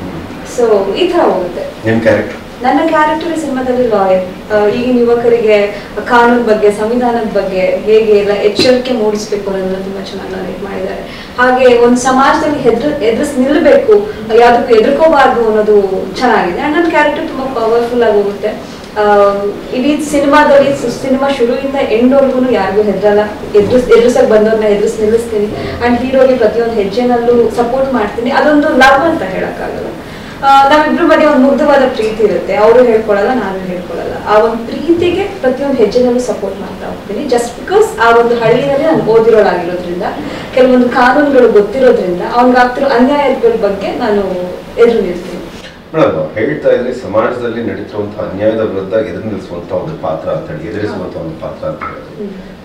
ಸೊ ಈ ತರ ಹೋಗುತ್ತೆ ನಿಮ್ ಕ್ಯಾರೆಕ್ಟರ್ ನನ್ನ ಕ್ಯಾರೆಕ್ಟರ್ ಈ ಸಿನಿಮಾದಲ್ಲಿ ಲಾಯರ್ ಈಗಿನ ಯುವಕರಿಗೆ ಕಾನೂನು ಬಗ್ಗೆ ಸಂವಿಧಾನದ ಬಗ್ಗೆ ಹೇಗೆ ಎಲ್ಲ ಎಚ್ಚರಿಕೆ ಮೂಡಿಸ್ಬೇಕು ಅನ್ನೋದನ್ನ ತುಂಬಾ ಚೆನ್ನಾಗಿ ನರೇಟ್ ಮಾಡಿದ್ದಾರೆ ಹಾಗೆ ಒಂದು ಸಮಾಜದಲ್ಲಿ ಹೆದ್ರ ಎದುರಿಸ್ ನಿಲ್ಲಬೇಕು ಯಾವುದಕ್ಕೂ ಎದುರ್ಕೋಬಾರ್ದು ಅನ್ನೋದು ಚೆನ್ನಾಗಿದೆ ಅಂಡ್ ನನ್ನ ಕ್ಯಾರೆಕ್ಟರ್ ತುಂಬಾ ಪವರ್ಫುಲ್ ಆಗಿ ಹೋಗುತ್ತೆ ಆ, ಇಡೀ ಸಿನಿಮಾದಲ್ಲಿ ಸಿನಿಮಾ ಶುರುವಿಂದ ಎಂಡ್ವರೆಗೂ ಯಾರಿಗೂ ಹೆದರಲ್ಲ ಎದುರಿಸ್ ಎದುರಿಸಕ್ ಬಂದವ್ರನ್ನ ಎದುರಿಸಿ ನಿಲ್ಲಿಸ್ತೀನಿ ಅಂಡ್ ಹೀರೋಗೆ ಪ್ರತಿಯೊಂದು ಹೆಜ್ಜೆನಲ್ಲೂ ಸಪೋರ್ಟ್ ಮಾಡ್ತೀನಿ ಅದೊಂದು ಲವ್ ಅಂತ ಹೇಳಕ್ಕಾಗಲ್ಲ ಆ, ನಾವಿಬ್ರ ಮಧ್ಯೆ ಒಂದು ಮುಗ್ಧವಾದ ಪ್ರೀತಿ ಇರುತ್ತೆ ಅವರು ಹೇಳ್ಕೊಳಲ್ಲ ನಾನು ಹೇಳ್ಕೊಳಲ್ಲ ಆ ಒಂದು ಪ್ರೀತಿಗೆ ಪ್ರತಿಯೊಂದು ಹೆಜ್ಜೆನಲ್ಲೂ ಸಪೋರ್ಟ್ ಮಾಡ್ತಾ ಹೋಗ್ತೀನಿ ಜಸ್ಟ್ ಬಿಕಾಸ್ ಆ ಒಂದು ಹಳ್ಳಿನಲ್ಲಿ ನಾನು ಓದಿರೋಳಾಗಿರೋದ್ರಿಂದ ಕೆಲವೊಂದು ಕಾನೂನುಗಳು ಗೊತ್ತಿರೋದ್ರಿಂದ ಅವ್ನಿಗಾಗ್ತಿರೋ ಅನ್ಯಾಯಗಳ ಬಗ್ಗೆ ನಾನು ಎದುರು ನಿಲ್ತೀನಿ ಮೇಡಮ್ ಹೇಳ್ತಾ ಇದ್ರೆ ಸಮಾಜದಲ್ಲಿ ನಡೀತಿರುವಂತಹ ಅನ್ಯಾಯದ ವಿರುದ್ಧ ಎದುರು ನಿಲ್ಲಿಸುವಂತ ಒಂದು ಪಾತ್ರ ಅಂತ ಹೇಳಿ ಎದುರಿಸುವಂತ ಒಂದು ಪಾತ್ರ ಅಂತ ಹೇಳಿ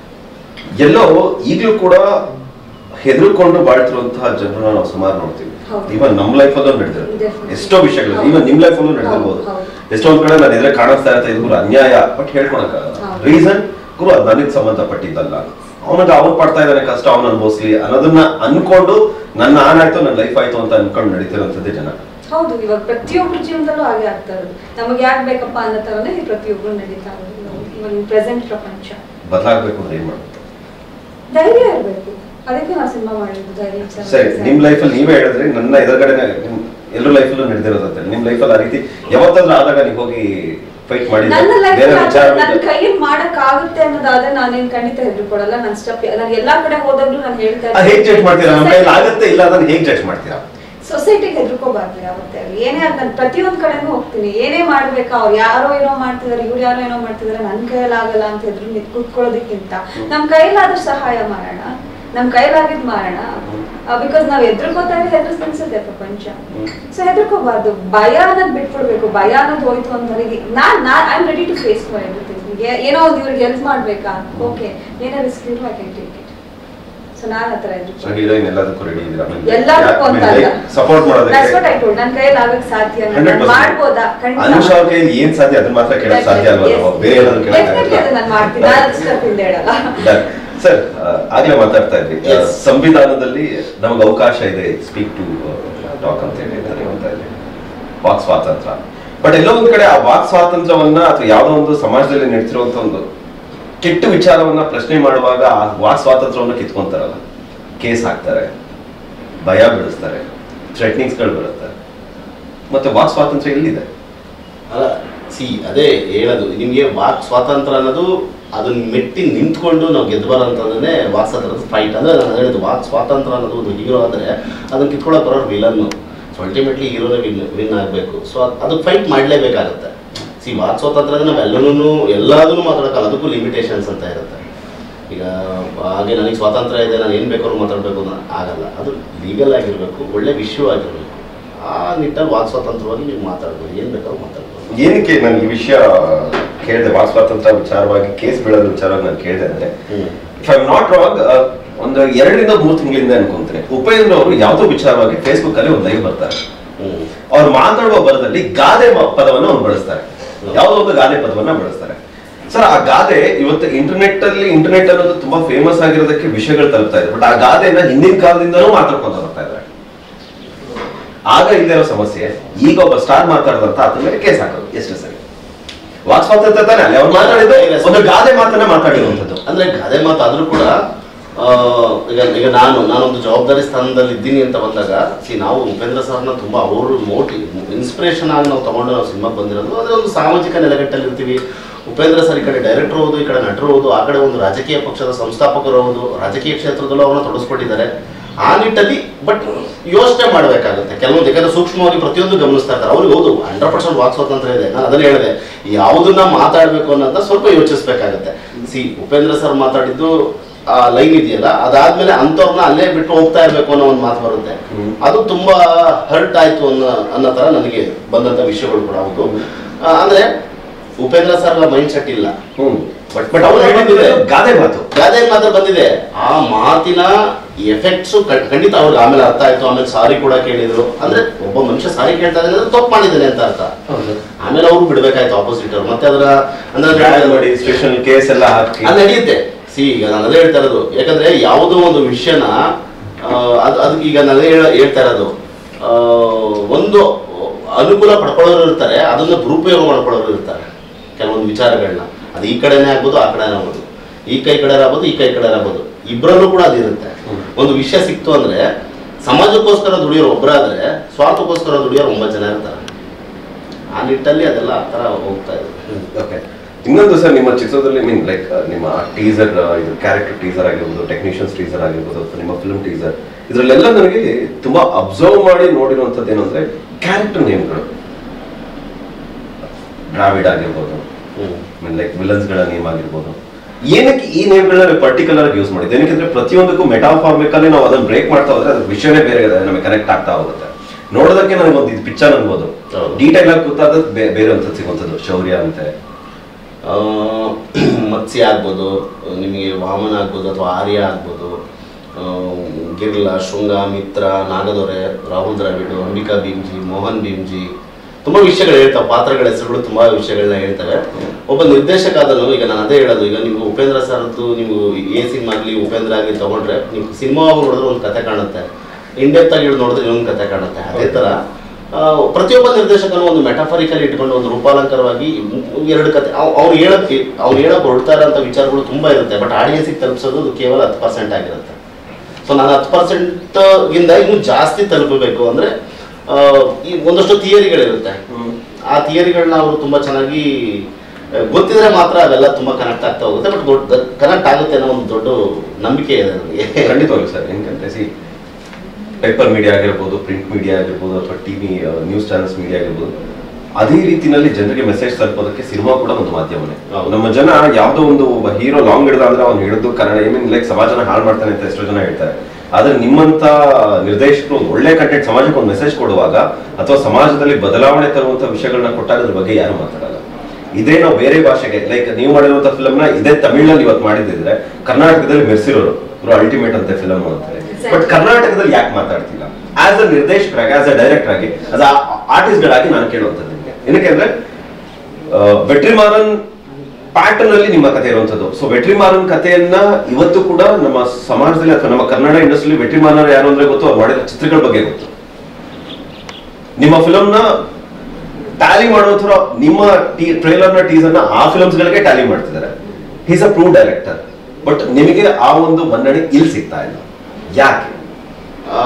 ಎಲ್ಲೋ ಈಗಲೂ ಕೂಡ ಹೆದರ್ಕೊಂಡು ಬಾಳ್ತಿರುವಂತಹ ಜನರನ್ನ ನಾವು ಸುಮಾರು ನೋಡ್ತೀವಿ ಹೌದು. ಇವನ್ ನಮ್ ಲೈಫ್ ಅಲ್ಲೂ ನಡೆದಿರೋದು Definitely. ಎಷ್ಟೋ ವಿಷಯಗಳು ಹೌದು. ಇವನ್ ನಿಮ್ ಲೈಫ್ ಅಲ್ಲೂ ನಡೆದಿರ್ಬೋದು ಹೌದು, ಹೌದು. ಎಷ್ಟೋ ಒಂದ್ ಕಡೆ ನಾನು ಎದುರು ಕಾಣಿಸ್ತಾ ಇರ್ತಾ ಇದು ಅನ್ಯಾಯ ಬಟ್ ಹೇಳ್ಕೊಳಕ್ಕಾಗಲ್ಲ ಹೌದು. ರೀಸನ್ ಗುರು ಅದು ನನಗೆ ಸಂಬಂಧಪಟ್ಟಿದ್ದಲ್ಲ ಅವನಿಗೆ ಅವ್ನು ಪಡ್ತಾ ಇದ್ದಾನೆ ಕಷ್ಟ ಅವನು ಅನುಭವಿಸ್ಲಿ ಅನ್ನೋದನ್ನ ಅನ್ಕೊಂಡು ನನ್ನ ಆನ್ ಆಯ್ತು ನನ್ನ ಲೈಫ್ ಆಯ್ತು ಅಂತ ಅನ್ಕೊಂಡು ನಡೀತಿರೋಂಥದ್ದೇ ಜನ ಹೌದು ಇವಾಗ ಪ್ರತಿಯೊಬ್ಬರ ಜೀವನದಲ್ಲೂ ಹಾಗೆ ಆಗ್ತಾ ಇರೋದು ನಮಗೆ ಯಾಕೆ ಬೇಕಪ್ಪ ಅನ್ನೋ ತರನೇ ಪ್ರತಿಯೊಬ್ಬರು ನಡೀತಾ ಇರೋದು ಇವಾಗ ಪ್ರೆಸೆಂಟ್ ಪ್ರಪಂಚ ಬದಲಾಗ್ಬೇಕು ಅಂದ್ರೆ ಏನ್ ಮಾಡ್ಬೇಕು ಧೈರ್ಯ ಇರಬೇಕು ಅದಕ್ಕೆ ನಾವು ಸಿನಿಮಾ ಮಾಡಿದ್ದು ಧೈರ್ಯ ವಿಚಾರ ಸರಿ ವಿಚಾರ. ನಿಮ್ ಲೈಫಲ್ಲಿ ನೀವೇ ಹೇಳಿದ್ರೆ ನನ್ನ ಎದುರುಗಡೆ ಎಲ್ಲರ ಲೈಫಲ್ಲೂ ನಡೆದಿರೋದಂತೆ ನಿಮ್ ಲೈಫಲ್ಲಿ ಆ ರೀತಿ ಯಾವತ್ತಾದ್ರೂ ಆದಾಗ ನೀವು ಹೋಗಿ ಫೈಟ್ ಮಾಡಿ ನನ್ನ ಲೈಫ್ ಬೇರೆ ವಿಚಾರ ನನ್ನ ಕೈಯಲ್ಲಿ ಮಾಡಕ್ ಆಗುತ್ತೆ ಅನ್ನೋದಾದ್ರೆ ನಾನೇನ್ ಖಂಡಿತ ಹೆದರ್ಕೊಡಲ್ಲ ನನ್ನ ಸ್ಟೆಪ್ ನಾನು ಎಲ್ಲಾ ಕಡೆ ಹೋದಾಗ್ಲೂ ನಾನು ಹೇಳ್ತಾ ಹೇಗ್ ಜಡ್ಜ್ ಮಾಡ್ತೀರಾ ನಮ್ಮ ಕೈಯಲ್ಲಿ ಆಗುತ್ತೆ ಇಲ್ಲ ಅದನ್ನ ಹೇಗ್ ಜಡ್ಜ್ ಮಾಡ್ತೀರಾ ಸೊಸೈಟಿಗೆ ಹೆದರ್ಕೋಬಾರ್ದು ಯಾವತ್ತೇ ಆಗ್ಲಿ ಏನೇ ಆಗ್ ನಾನು ಪ್ರತಿಯೊಂದ್ ಕಡೆನೂ ಹೋಗ್ತೀನಿ ಏನೇ ಮಾಡ್ಬೇಕಾ ಅವ್ರು ಯಾರೋ ಏನೋ ಮಾಡ್ತಿದಾರೆ ಇವ್ರು ಯಾರೋ ಏನೋ ಮಾಡ್ತಿದಾರೆ ನನ್ ಕೈಯಲ್ಲಿ ಆಗಲ್ಲ ಅಂತ ಹೆದ್ರು ನಿಂತ್ ಕೂತ್ಕೊಳ್ಳೋದಕ್ಕಿಂತ ನಮ್ ಕೈಲಾದ್ರೂ ಸಹಾಯ ಮಾಡೋಣ ನಮ್ ಕೈಲಾಗಿದ್ ಮಾಡೋಣ ಬಿಕಾಸ್ ನಾವ್ ಎದ್ರುಕೋತಾ ಇದ್ರೆ ಹೆದರ್ಸ್ ಅನ್ಸುತ್ತೆ ಪ್ರಪಂಚ ಸೊ ಹೆದರ್ಕೋಬಾರ್ದು ಭಯ ಅನ್ನೋದ್ ಬಿಟ್ಬಿಡ್ಬೇಕು ಭಯ ಅನ್ನೋದು ಹೋಯ್ತು ಅಂದ್ಮೇಲೆ ನಾನ್ ನಾನ್ I am ready to face for everything ಏನೋ ಒಂದು ಇವ್ರಿಗೆ ಹೆಲ್ಪ್ ಮಾಡ್ಬೇಕಾ ಓಕೆ ಏನೇ ರಿಸ್ಕ್ ಇರೋ I can take it so ನಾನ್ ಹತ್ರ ಸೊ ಎದುರ್ಕೊಂಡು ಹೀರೋಯಿನ್ ಎಲ್ಲದಕ್ಕೂ ರೆಡಿ ಇದ್ದೀರಾ ಎಲ್ಲದಕ್ಕೂ ಅಂತ ಅಲ್ಲ ಸಪೋರ್ಟ್ That's what I ಮಾಡೋದಕ್ಕೆ told. ನನ್ ಕೈಯಲ್ಲಿ ಆಗಕ್ ಸಾಧ್ಯ ನಾನು 100%. ಮಾಡ್ಬೋದಾ ಖಂಡಿತ ಅನುಷ್ ಅವ್ರ ಕೈಯಲ್ಲಿ ಏನ್ ಸಾಧ್ಯ ಅದನ್ನ ಮಾತ್ರ ಕೇಳಕ್ ಸಾಧ್ಯ ಅಲ್ವಾ ನಾವು ಬೇರೆ ಏನಾದ್ರು Definitely ಅದು ನಾನು ಮಾಡ್ತೀನಿ ನಾನು ಅದು step ಇಂದ ಹೇಳಲ್ಲ ಸರ್ ಆಗ್ಲೇ ಮಾತಾಡ್ತಾ ಇದ್ರಿ ಆ, Yes. ಸಂವಿಧಾನದಲ್ಲಿ ನಮಗೆ ಅವಕಾಶ ಇದೆ ಸ್ಪೀಕ್ ಟು ಟಾಕ್ ಅಂತ ಹೇಳಿ ಅಂತ ಹೇಳ್ತಾ ಇದ್ರಿ ವಾಕ್ ಸ್ವಾತಂತ್ರ್ಯ ಬಟ್ ಎಲ್ಲೋ ಒಂದ್ ಕಡೆ ಆ ವಾಕ್ ಸ್ವಾತಂತ್ರ್ಯವನ್ನ ಅಥವಾ ಯಾವ್ದೋ ಒಂದು ಸಮಾಜದಲ್ಲಿ ನಡೀತಿರುವಂತ ಒಂದು ಕೆಟ್ಟ ವಿಚಾರವನ್ನ ಪ್ರಶ್ನೆ ಮಾಡುವಾಗ ಆ ವಾಕ್ ಸ್ವಾತಂತ್ರ್ಯವನ್ನ ಕಿತ್ಕೊಂತಾರಲ್ಲ ಕೇಸ್ ಹಾಕ್ತಾರೆ ಭಯ ಬೀಳಿಸ್ತಾರೆ ಥ್ರೆಟ್ನಿಂಗ್ಸ್ಗಳು ಬರುತ್ತೆ ಮತ್ತೆ ವಾಕ್ ಸ್ವಾತಂತ್ರ್ಯ ಎಲ್ಲಿದೆ ಅಲ್ಲ ಸಿ ಅದೇ ಹೇಳೋದು ನಿಮಗೆ ವಾಕ್ ಸ್ವಾತಂತ್ರ್ಯ ಅನ್ನೋದು ಅದನ್ನ ಮೆಟ್ಟಿ ನಿಂತ್ಕೊಂಡು ನಾವು ಗೆದ್ದು ಬರೋಂಥದ್ದನ್ನೇ ವಾಕ್ ಸ್ವಾತಂತ್ರ್ಯದ ಫೈಟ್ ಅಂದರೆ ನಾನು ಹೇಳಿದ್ದು ವಾಕ್ ಸ್ವಾತಂತ್ರ್ಯ ಅನ್ನೋದು ಒಂದು ಹೀರೋ ಆದರೆ ಅದನ್ನ ಕಿತ್ಕೊಳ್ಳೋಕೆ ಬರೋರು ವಿಲನ್ನು ಸೊ ಅಲ್ಟಿಮೇಟ್ಲಿ ಹೀರೋನೇ ವಿನ್ ವಿನ್ ಆಗಬೇಕು ಸೊ ಅದು ಫೈಟ್ ಮಾಡಲೇಬೇಕಾಗುತ್ತೆ ಸಿ ವಾಕ್ ಸ್ವಾತಂತ್ರ್ಯ ನಾವೆಲ್ಲನೂ ಎಲ್ಲದನ್ನು ಮಾತಾಡೋಕ್ಕಲ್ಲ ಅದಕ್ಕೂ ಲಿಮಿಟೇಷನ್ಸ್ ಅಂತ ಇರುತ್ತೆ ಈಗ ಹಾಗೆ ನನಗೆ ಸ್ವಾತಂತ್ರ್ಯ ಇದೆ ನಾನು ಏನು ಬೇಕಾದ್ರೂ ಮಾತಾಡಬೇಕು ಅನ್ನೋ ಆಗಲ್ಲ ಅದು ಲೀಗಲ್ ಆಗಿರಬೇಕು ಒಳ್ಳೆ ವಿಷಯವಾಗಿರಬೇಕು ಆ ನಿಟ್ಟಲ್ಲಿ ವಾಕ್ ಸ್ವಾತಂತ್ರ್ಯವಾಗಿ ನೀವು ಮಾತಾಡ್ಬೋದು ಏನು ಬೇಕಾದ್ರೂ ಮಾತಾಡ್ಬೋದು ಏನಕ್ಕೆ ನಾನು ಈ ವಿಷಯ ಕೇಳಿದೆ ವಾಕ್ ಸ್ವಾತಂತ್ರ್ಯ ವಿಚಾರವಾಗಿ ಕೇಸ್ ಬೀಳೋದ್ರ ವಿಚಾರವಾಗಿ ನಾನು ಕೇಳಿದೆ ಅಂದ್ರೆ hmm. If I not wrong ಒಂದು ಎರಡರಿಂದ ಮೂರು ತಿಂಗಳಿಂದ ಅನ್ಕೊಂತೀನಿ ಉಪೇಂದ್ರ ಅವರು ಯಾವುದೋ ವಿಚಾರವಾಗಿ ಫೇಸ್ಬುಕ್ ಅಲ್ಲಿ ಒಂದು ಲೈವ್ ಬರ್ತಾರೆ ಹ್ಮ್. ಅವ್ರು ಮಾತಾಡುವ ಬರದಲ್ಲಿ ಗಾದೆ ಮ- ಪದವನ್ನು ಅವ್ರು ಬಳಸ್ತಾರೆ ಯಾವುದೋ ಒಂದು ಗಾದೆ ಪದವನ್ನ ಬಳಸ್ತಾರೆ ಸರ್ ಆ ಗಾದೆ ಇವತ್ತು ಇಂಟರ್ನೆಟ್ ಅಲ್ಲಿ ಇಂಟರ್ನೆಟ್ ಅನ್ನೋದು ತುಂಬಾ ಫೇಮಸ್ ಆಗಿರೋದಕ್ಕೆ ವಿಷಯಗಳು ತಲುಪ್ತಾ ಇದೆ ಬಟ್ ಆ ಗಾದೆನ ಹಿಂದಿನ ಕಾಲದಿಂದನೂ ಮಾತಾಡ್ಕೊಂಡು ಬರ್ತಾ ಇದ್ದಾರೆ ಆಗ ಇಲ್ಲದೆ ಇರೋ ಸಮಸ್ಯೆ ಈಗ ಒಬ್ಬ ಸ್ಟಾರ್ ಮಾತಾಡದಂತ ಆತನ ಮೇಲೆ ಕೇಸ್ ಹಾಕೋದು ಎಷ್ಟು ಸರಿ ವಾಕ್ ಸ್ವಾತಂತ್ರ್ಯ ತಾನೆ ಅಲ್ಲಿ ಅವ್ರು ಮಾತಾಡಿದ್ದು ಒಂದು ಗಾದೆ ಮಾತನ್ನ ಮಾತಾಡಿರುವಂತದ್ದು ಅಂದ್ರೆ ಗಾದೆ ಮಾತು ಆದ್ರೂ ಕೂಡ ಆ, ಈಗ ಈಗ ನಾನು ನಾನೊಂದು ಜವಾಬ್ದಾರಿ ಸ್ಥಾನದಲ್ಲಿ ಇದ್ದೀನಿ ಅಂತ ಬಂದಾಗ ಸಿ ನಾವು ಉಪೇಂದ್ರ ಸರ್ನ ತುಂಬಾ ಅವರು ಮೋಟಿ ಇನ್ಸ್ಪಿರೇಷನ್ ಆಗಿ ನಾವು ತಗೊಂಡು ನಾವು ಸಿನಿಮಾಗೆ ಬಂದಿರೋದು ಅದ್ರ ಒಂದು ಸಾಮಾಜಿಕ ನೆಲೆಗಟ್ಟಲ್ಲಿ ಇರ್ತೀವಿ ಉಪೇಂದ್ರ ಸರ್ ಈ ಕಡೆ ಡೈರೆಕ್ಟರ್ ಹೌದು ಈ ಕಡೆ ನಟರು ಹೌದು ಆ ಕಡೆ ಒಂದು ರಾಜಕೀಯ ಪಕ್ಷದ ಸಂಸ್ಥಾಪಕರು ಹೌದು ರಾಜಕೀಯ ಕ್ಷೇತ್ರದಲ್ಲೂ ಅವ್ರನ್ನ ತೊಡಸ್ಕೊಟ್ಟಿದ್ದಾರೆ ಆ ನಿಟ್ಟಲ್ಲಿ ಬಟ್ ಯೋಚನೆ ಮಾಡಬೇಕಾಗುತ್ತೆ ಕೆಲವೊಂದು ಯಾಕಂದ್ರೆ ಸೂಕ್ಷ್ಮವಾಗಿ ಪ್ರತಿಯೊಂದು ಗಮನಿಸ್ತಾ ಇರ್ತಾರೆ ಅವ್ರಿಗೆ ಹೌದು ಹಂಡ್ರೆಡ್ ಪರ್ಸೆಂಟ್ ವಾಕ್ ಸ್ವಾತಂತ್ರ್ಯ ಇದೆ ನಾನು ಅದನ್ನ ಹೇಳಿದೆ ಯಾವುದನ್ನ ಮಾತಾಡಬೇಕು ಅನ್ನೋದನ್ನ ಸ್ವಲ್ಪ ಯೋಚಿಸ್ಬೇಕಾಗುತ್ತೆ ಸಿ ಉಪೇಂದ್ರ ಸರ್ ಮಾತಾಡಿದ್ದು ಆ ಲೈನ್ ಇದೆಯಲ್ಲ ಅದಾದ್ಮೇಲೆ ಅಂಥವ್ರನ್ನ ಅಲ್ಲೇ ಬಿಟ್ಟು ಹೋಗ್ತಾ ಇರ್ಬೇಕು ಅನ್ನೋ ಒಂದು ಮಾತು ಬರುತ್ತೆ ಅದು ತುಂಬಾ ಹರ್ಟ್ ಆಯ್ತು ಅನ್ನೋ ಅನ್ನೋ ತರ ನನಗೆ ಬಂದಂತ ವಿಷಯಗಳು ಕೂಡ ಹೌದು ಆ, ಅಂದ್ರೆ ಉಪೇಂದ್ರ ಸರ್ ಮೈಂಡ್ ಸೆಟ್ ಇಲ್ಲ ಹ್ಮ್ ಬಟ್ ಬಟ್ ಅವ್ರು ಹೇಳಿದ್ದಿದೆ ಗಾದೆ ಮಾತು ಗಾದೆ ಮಾತ್ರ ಬಂದಿದೆ ಆ ಮಾತಿನ ಎಫೆಕ್ಟ್ಸ್ ಖಂಡಿತ ಅವ್ರಿಗೆ ಆಮೇಲೆ ಅರ್ಥ ಆಯ್ತು ಆಮೇಲೆ ಸಾರಿ ಕೂಡ ಕೇಳಿದ್ರು ಅಂದ್ರೆ ಒಬ್ಬ ಮನುಷ್ಯ ಸಾರಿ ಕೇಳ್ತಾ ಇದ್ದಾನೆ ಅಂದ್ರೆ ತಪ್ಪು ಮಾಡಿದ್ದಾನೆ ಅಂತ ಅರ್ಥ ಆಮೇಲೆ ಅವ್ರು ಬಿಡ್ಬೇಕಾಯ್ತು ಆಪೋಸಿಟ್ ಅವ್ರು ಮತ್ತೆ ಅದರ ಬ್ಯಾನ್ ಮಾಡಿ ಅಂದ್ರೆ ಸ್ಪೆಷಲ್ ಕೇಸ್ ಎಲ್ಲ ಹಾಕಿ ಅದು ನಡೆಯುತ್ತೆ ಸಿ ಈಗ ನಾನು ಅದೇ ಹೇಳ್ತಾ ಇರೋದು ಯಾಕಂದ್ರೆ ಯಾವುದೋ ಒಂದು ವಿಷಯನ ಆ, ಅದು ಅದಕ್ಕೆ ಈಗ ನಾನು ಹೇಳ ಹೇಳ್ತಾ ಇರೋದು ಆ, ಒಂದು ಅನುಕೂಲ ಪಡ್ಕೊಳ್ಳೋರು ಇರ್ತಾರೆ ಅದನ್ನ ದುರುಪಯೋಗ ಮಾಡ್ಕೊಳ್ಳೋರು ಇರ್ತಾರೆ ಕೆಲವೊಂದು ವಿಚಾರಗಳನ್ನ ಅದು ಈ ಕಡೆನೇ ಆಗ್ಬೋದು ಆ ಕಡೆನೇ ಆಗ್ಬೋದು ಈ ಕೈ ಕಡೆ ಆಗ್ಬೋದು ಈ ಕೈ ಕಡೆ ಆಗ್ಬೋದು ಇಬ್ಬರಲ್ಲೂ ಕೂಡ ಅದು ಇರುತ್ತೆ ಒಂದು ವಿಷಯ ಸಿಕ್ತು ಅಂದ್ರೆ ಸಮಾಜಕ್ಕೋಸ್ಕರ ದುಡಿಯೋರು ಒಬ್ಬರಾದ್ರೆ ಸ್ವಾರ್ಥಕ್ಕೋಸ್ಕರ ದುಡಿಯೋರು ಒಂಬತ್ತು ಜನ ಇರ್ತಾರೆ ಆ ನಿಟ್ಟಲ್ಲಿ ಅದೆಲ್ಲ ಆ ಥರ ಹೋಗ್ತಾ ಇದೆ ಓಕೆ ಇನ್ನೊಂದು ಸರ್ ನಿಮ್ಮ ಚಿತ್ರದಲ್ಲಿ ಮೀನ್ ಲೈಕ್ ನಿಮ್ಮ ಟೀಸರ್ ಇದು ಕ್ಯಾರೆಕ್ಟರ್ ಟೀಸರ್ ಆಗಿರ್ಬೋದು ಟೆಕ್ನಿಷಿಯನ್ಸ್ ಟೀಸರ್ ಆಗಿರ್ಬೋದು ಅಥವಾ ನಿಮ್ಮ ಫಿಲ್ಮ್ ಟೀಸರ್ ಇದರಲ್ಲೆಲ್ಲ ನನಗೆ ತುಂಬಾ ಅಬ್ಸರ್ವ್ ಮಾಡಿ ನೋಡಿರುವಂಥದ್ದು ಏನಂದ್ರೆ ಕ್ಯಾರೆಕ್ಟರ್ ನೇಮ್ಗಳು ಡ್ರಾವಿಡ್ ಆಗಿರ್ಬೋದು ಹ್ಮ್ ಮೀನ್ ಲೈಕ್ ವಿಲನ್ಸ್ಗಳ ನೇಮ್ ಆಗಿರ್ಬೋದು ಏನಕ್ಕೆ ಈ ನೇಮ್ಗಳನ್ನ ಪರ್ಟಿಕ್ಯುಲರ್ ಆಗಿ ಯೂಸ್ ಮಾಡಿದ್ದು ಏನಕ್ಕೆ ಪ್ರತಿಯೊಂದಕ್ಕೂ ಮೆಟಾಫಾರ್ಮಿಕಲ್ಲಿ ನಾವು ಅದನ್ನ ಬ್ರೇಕ್ ಮಾಡ್ತಾ ಹೋದ್ರೆ ಅದ್ರ ವಿಷಯನೇ ಬೇರೆ ಇದೆ ನಮಗೆ ಕನೆಕ್ಟ್ ಆಗ್ತಾ ಹೋಗುತ್ತೆ ನೋಡೋದಕ್ಕೆ ನನಗೆ ಒಂದು ಇದು ಪಿಕ್ಚರ್ ಅನ್ಬೋದು ಹೌದು. ಡೀಟೈಲ್ ಆಗಿ ಗೊತ್ತಾದ ಬೇರೆ ಅಂತ ಸಿಗುವಂಥದ್ದು ಶೌರ್ಯ ಅಂತೆ ಆ, ಮತ್ಸ್ಯ ಆಗ್ಬೋದು ನಿಮಗೆ ವಾಮನ ಆಗ್ಬೋದು ಅಥವಾ ಆರ್ಯ ಆಗ್ಬೋದು ಆ, ಗಿರ್ಲ ಶೃಂಗ ಮಿತ್ರ ನಾಗದೊರೆ ರಾಹುಲ್ ದ್ರಾವಿಡ್ ಅಂಬಿಕಾ ಭೀಮ್ಜಿ ಮೋಹನ್ ಭೀಮ್ಜಿ ತುಂಬ ವಿಷಯಗಳು ಹೇಳ್ತಾವೆ ಪಾತ್ರಗಳ ಹೆಸರುಗಳು ತುಂಬ ವಿಷಯಗಳನ್ನ ಹೇಳ್ತವೆ ಒಬ್ಬ ನಿರ್ದೇಶಕ ಆದನು ಈಗ ನಾನು ಅದೇ ಹೇಳೋದು ಈಗ ನೀವು ಉಪೇಂದ್ರ ಸರ್ದು ನೀವು ಎ ಸಿನಿಮಾ ಆಗಲಿ ಉಪೇಂದ್ರ ಆಗಲಿ ತಗೊಂಡ್ರೆ ನೀವು ಸಿನಿಮಾ ನೋಡಿದ್ರೆ ಒಂದು ಕತೆ ಕಾಣುತ್ತೆ ಇಂಡೆಪ್ತ್ ಆಗಿ ಹಿಡಿದು ನೋಡಿದ್ರೆ ಇನ್ನೊಂದು ಕತೆ ಕಾಣುತ್ತೆ ಅದೇ ಥರ ಆ, ಪ್ರತಿಯೊಬ್ಬ ನಿರ್ದೇಶಕನು ಒಂದು ಮೆಟಾಫರಿಕಲ್ ಇಟ್ಕೊಂಡು ಒಂದು ರೂಪಾಲಂಕರವಾಗಿ ಮ್- ಎರಡು ಕತೆ ಅವ್ನು ಹೇಳಕ್ಕೆ ಅವ್ನು ಹೇಳಕ್ ಹೊರಡ್ತಾ ಇರೋಂಥ ವಿಚಾರಗಳು ತುಂಬಾ ಇರುತ್ತೆ ಬಟ್ ಆಡಿಯನ್ಸಿಗೆ ತಲುಪಿಸೋದು ಅದು ಕೇವಲ ಹತ್ತು ಪರ್ಸೆಂಟ್ ಆಗಿರುತ್ತೆ ಸೊ ನಾನು ಹತ್ತು ಪರ್ಸೆಂಟ್ ಗಿಂತ ಇನ್ನೂ ಜಾಸ್ತಿ ತಲುಪಬೇಕು ಅಂದ್ರೆ ಆ, ಈ ಒಂದಷ್ಟು ಥಿಯರಿಗಳಿರುತ್ತೆ ಆ ಥಿಯರಿಗಳನ್ನ ಅವರು ತುಂಬಾ ಚೆನ್ನಾಗಿ ಆ, ಗೊತ್ತಿದ್ರೆ ಮಾತ್ರ ಅವೆಲ್ಲ ತುಂಬಾ ಕನೆಕ್ಟ್ ಆಗ್ತಾ ಹೋಗುತ್ತೆ ಬಟ್ ದೊಡ್ಡ ಕನೆಕ್ಟ್ ಆಗುತ್ತೆ ಅನ್ನೋ ಒಂದು ದೊಡ್ಡ ನಂಬಿಕೆ ಇದೆ ನನಗೆ ಖಂಡಿತವಾಗ್ಲು ಸರ್ ಏನಂದ್ರೆ ಸಿ ಪೇಪರ್ ಮೀಡಿಯಾ ಆಗಿರ್ಬೋದು ಪ್ರಿಂಟ್ ಮೀಡಿಯಾ ಆಗಿರ್ಬೋದು ಅಥವಾ ಟಿವಿ ನ್ಯೂಸ್ ಚಾನೆಲ್ಸ್ ಮೀಡಿಯಾ ಆಗಿರ್ಬೋದು ಅದೇ ರೀತಿನಲ್ಲಿ ಜನರಿಗೆ ಮೆಸೇಜ್ ತಲುಪೋದಕ್ಕೆ ಸಿನಿಮಾ ಕೂಡ ಒಂದು ಮಾಧ್ಯಮನೇ ಹೌದು. ನಮ್ಮ ಜನ ಯಾವುದೋ ಒಂದು ಒಬ್ಬ ಹೀರೋ ಲಾಂಗ್ ಹಿಡ್ದ ಅಂದ್ರೆ ಅವ್ನು ಹಿಡಿದು ಕನ್ನಡ ಐ ಮೀನ್ ಲೈಕ್ ಸಮಾಜನ ಹಾಳು ಮಾಡ್ತಾನೆ ಅಂತ ಎಷ್ಟೋ ಜನ ಹೇಳ್ತಾರೆ ಆದ್ರೆ ನಿಮ್ಮಂತ ನಿರ್ದೇಶಕರು ಒಂದು ಒಳ್ಳೆ ಕಂಟೆಂಟ್ ಸಮಾಜಕ್ಕೆ ಒಂದು ಮೆಸೇಜ್ ಕೊಡುವಾಗ ಅಥವಾ ಸಮಾಜದಲ್ಲಿ ಬದಲಾವಣೆ ತರುವಂತ ವಿಷಯಗಳನ್ನ ಕೊಟ್ಟಾಗ ಅದ್ರ ಬಗ್ಗೆ ಯಾರು ಮಾತಾಡಲ್ಲ ಇದೇ ನಾವು ಬೇರೆ ಭಾಷೆಗೆ ಲೈಕ್ ನೀವು ಮಾಡಿರುವಂತ ಫಿಲ್ಮ್ ನ ಇದೇ ತಮಿಳ್ನಲ್ಲಿ ಇವತ್ತು ಮಾಡಿದ್ರೆ ಕರ್ನಾಟಕದಲ್ಲಿ ಮೆರ್ಸಿರೋರು ಅಲ್ಟಿಮೇಟ್ ಅಂತ ಫಿಲಮ್ ಅಂತಾರೆ ಬಟ್ ಕರ್ನಾಟಕದಲ್ಲಿ ಯಾಕೆ ಮಾತಾಡ್ತಿಲ್ಲ ಆಸ್ ಅ ನಿರ್ದೇಶಕರಾಗಿ ಆಸ್ ಅ ಡೈರೆಕ್ಟರ್ ಆಗಿ ಆಸ್ ಅ ಆರ್ಟಿಸ್ಟ್ಗಳಾಗಿ ನಾನು ಕೇಳುವಂಥದ್ದು ನಿಮಗೆ ಏನಕ್ಕೆ ಅಂದ್ರೆ ವೆಟ್ರಿಮಾರನ್ ಪ್ಯಾಟರ್ನ್ ಅಲ್ಲಿ ನಿಮ್ಮ ಕಥೆ ಇರುವಂತದ್ದು ಸೊ ವೆಟ್ರಿಮಾರನ್ ಕಥೆಯನ್ನ ಇವತ್ತು ಕೂಡ ನಮ್ಮ ಸಮಾಜದಲ್ಲಿ ಅಥವಾ ನಮ್ಮ ಕನ್ನಡ ಇಂಡಸ್ಟ್ರಿ ವೆಟ್ರಿಮಾರನ್ ಯಾರು ಅಂದ್ರೆ ಗೊತ್ತು ಅವ್ರು ಮಾಡಿದ ಚಿತ್ರಗಳ ಬಗ್ಗೆ ಗೊತ್ತು ನಿಮ್ಮ ಫಿಲಮ್ ನ ಟ್ಯಾಲಿ ಮಾಡುವಂಥವ್ರು ನಿಮ್ಮ ಟ್ರೈಲರ್ ನ ಟೀಸರ್ ನ ಆ ಫಿಲ್ಮ್ಸ್ ಗಳಿಗೆ ಟ್ಯಾಲಿ ಮಾಡ್ತಿದ್ದಾರೆ he's a prove director but ನಿಮಗೆ ಆ ಒಂದು ಮನ್ನಣೆ ಇಲ್ಲಿ ಸಿಗ್ತಾ ಇಲ್ಲ ಯಾಕೆ ಆ,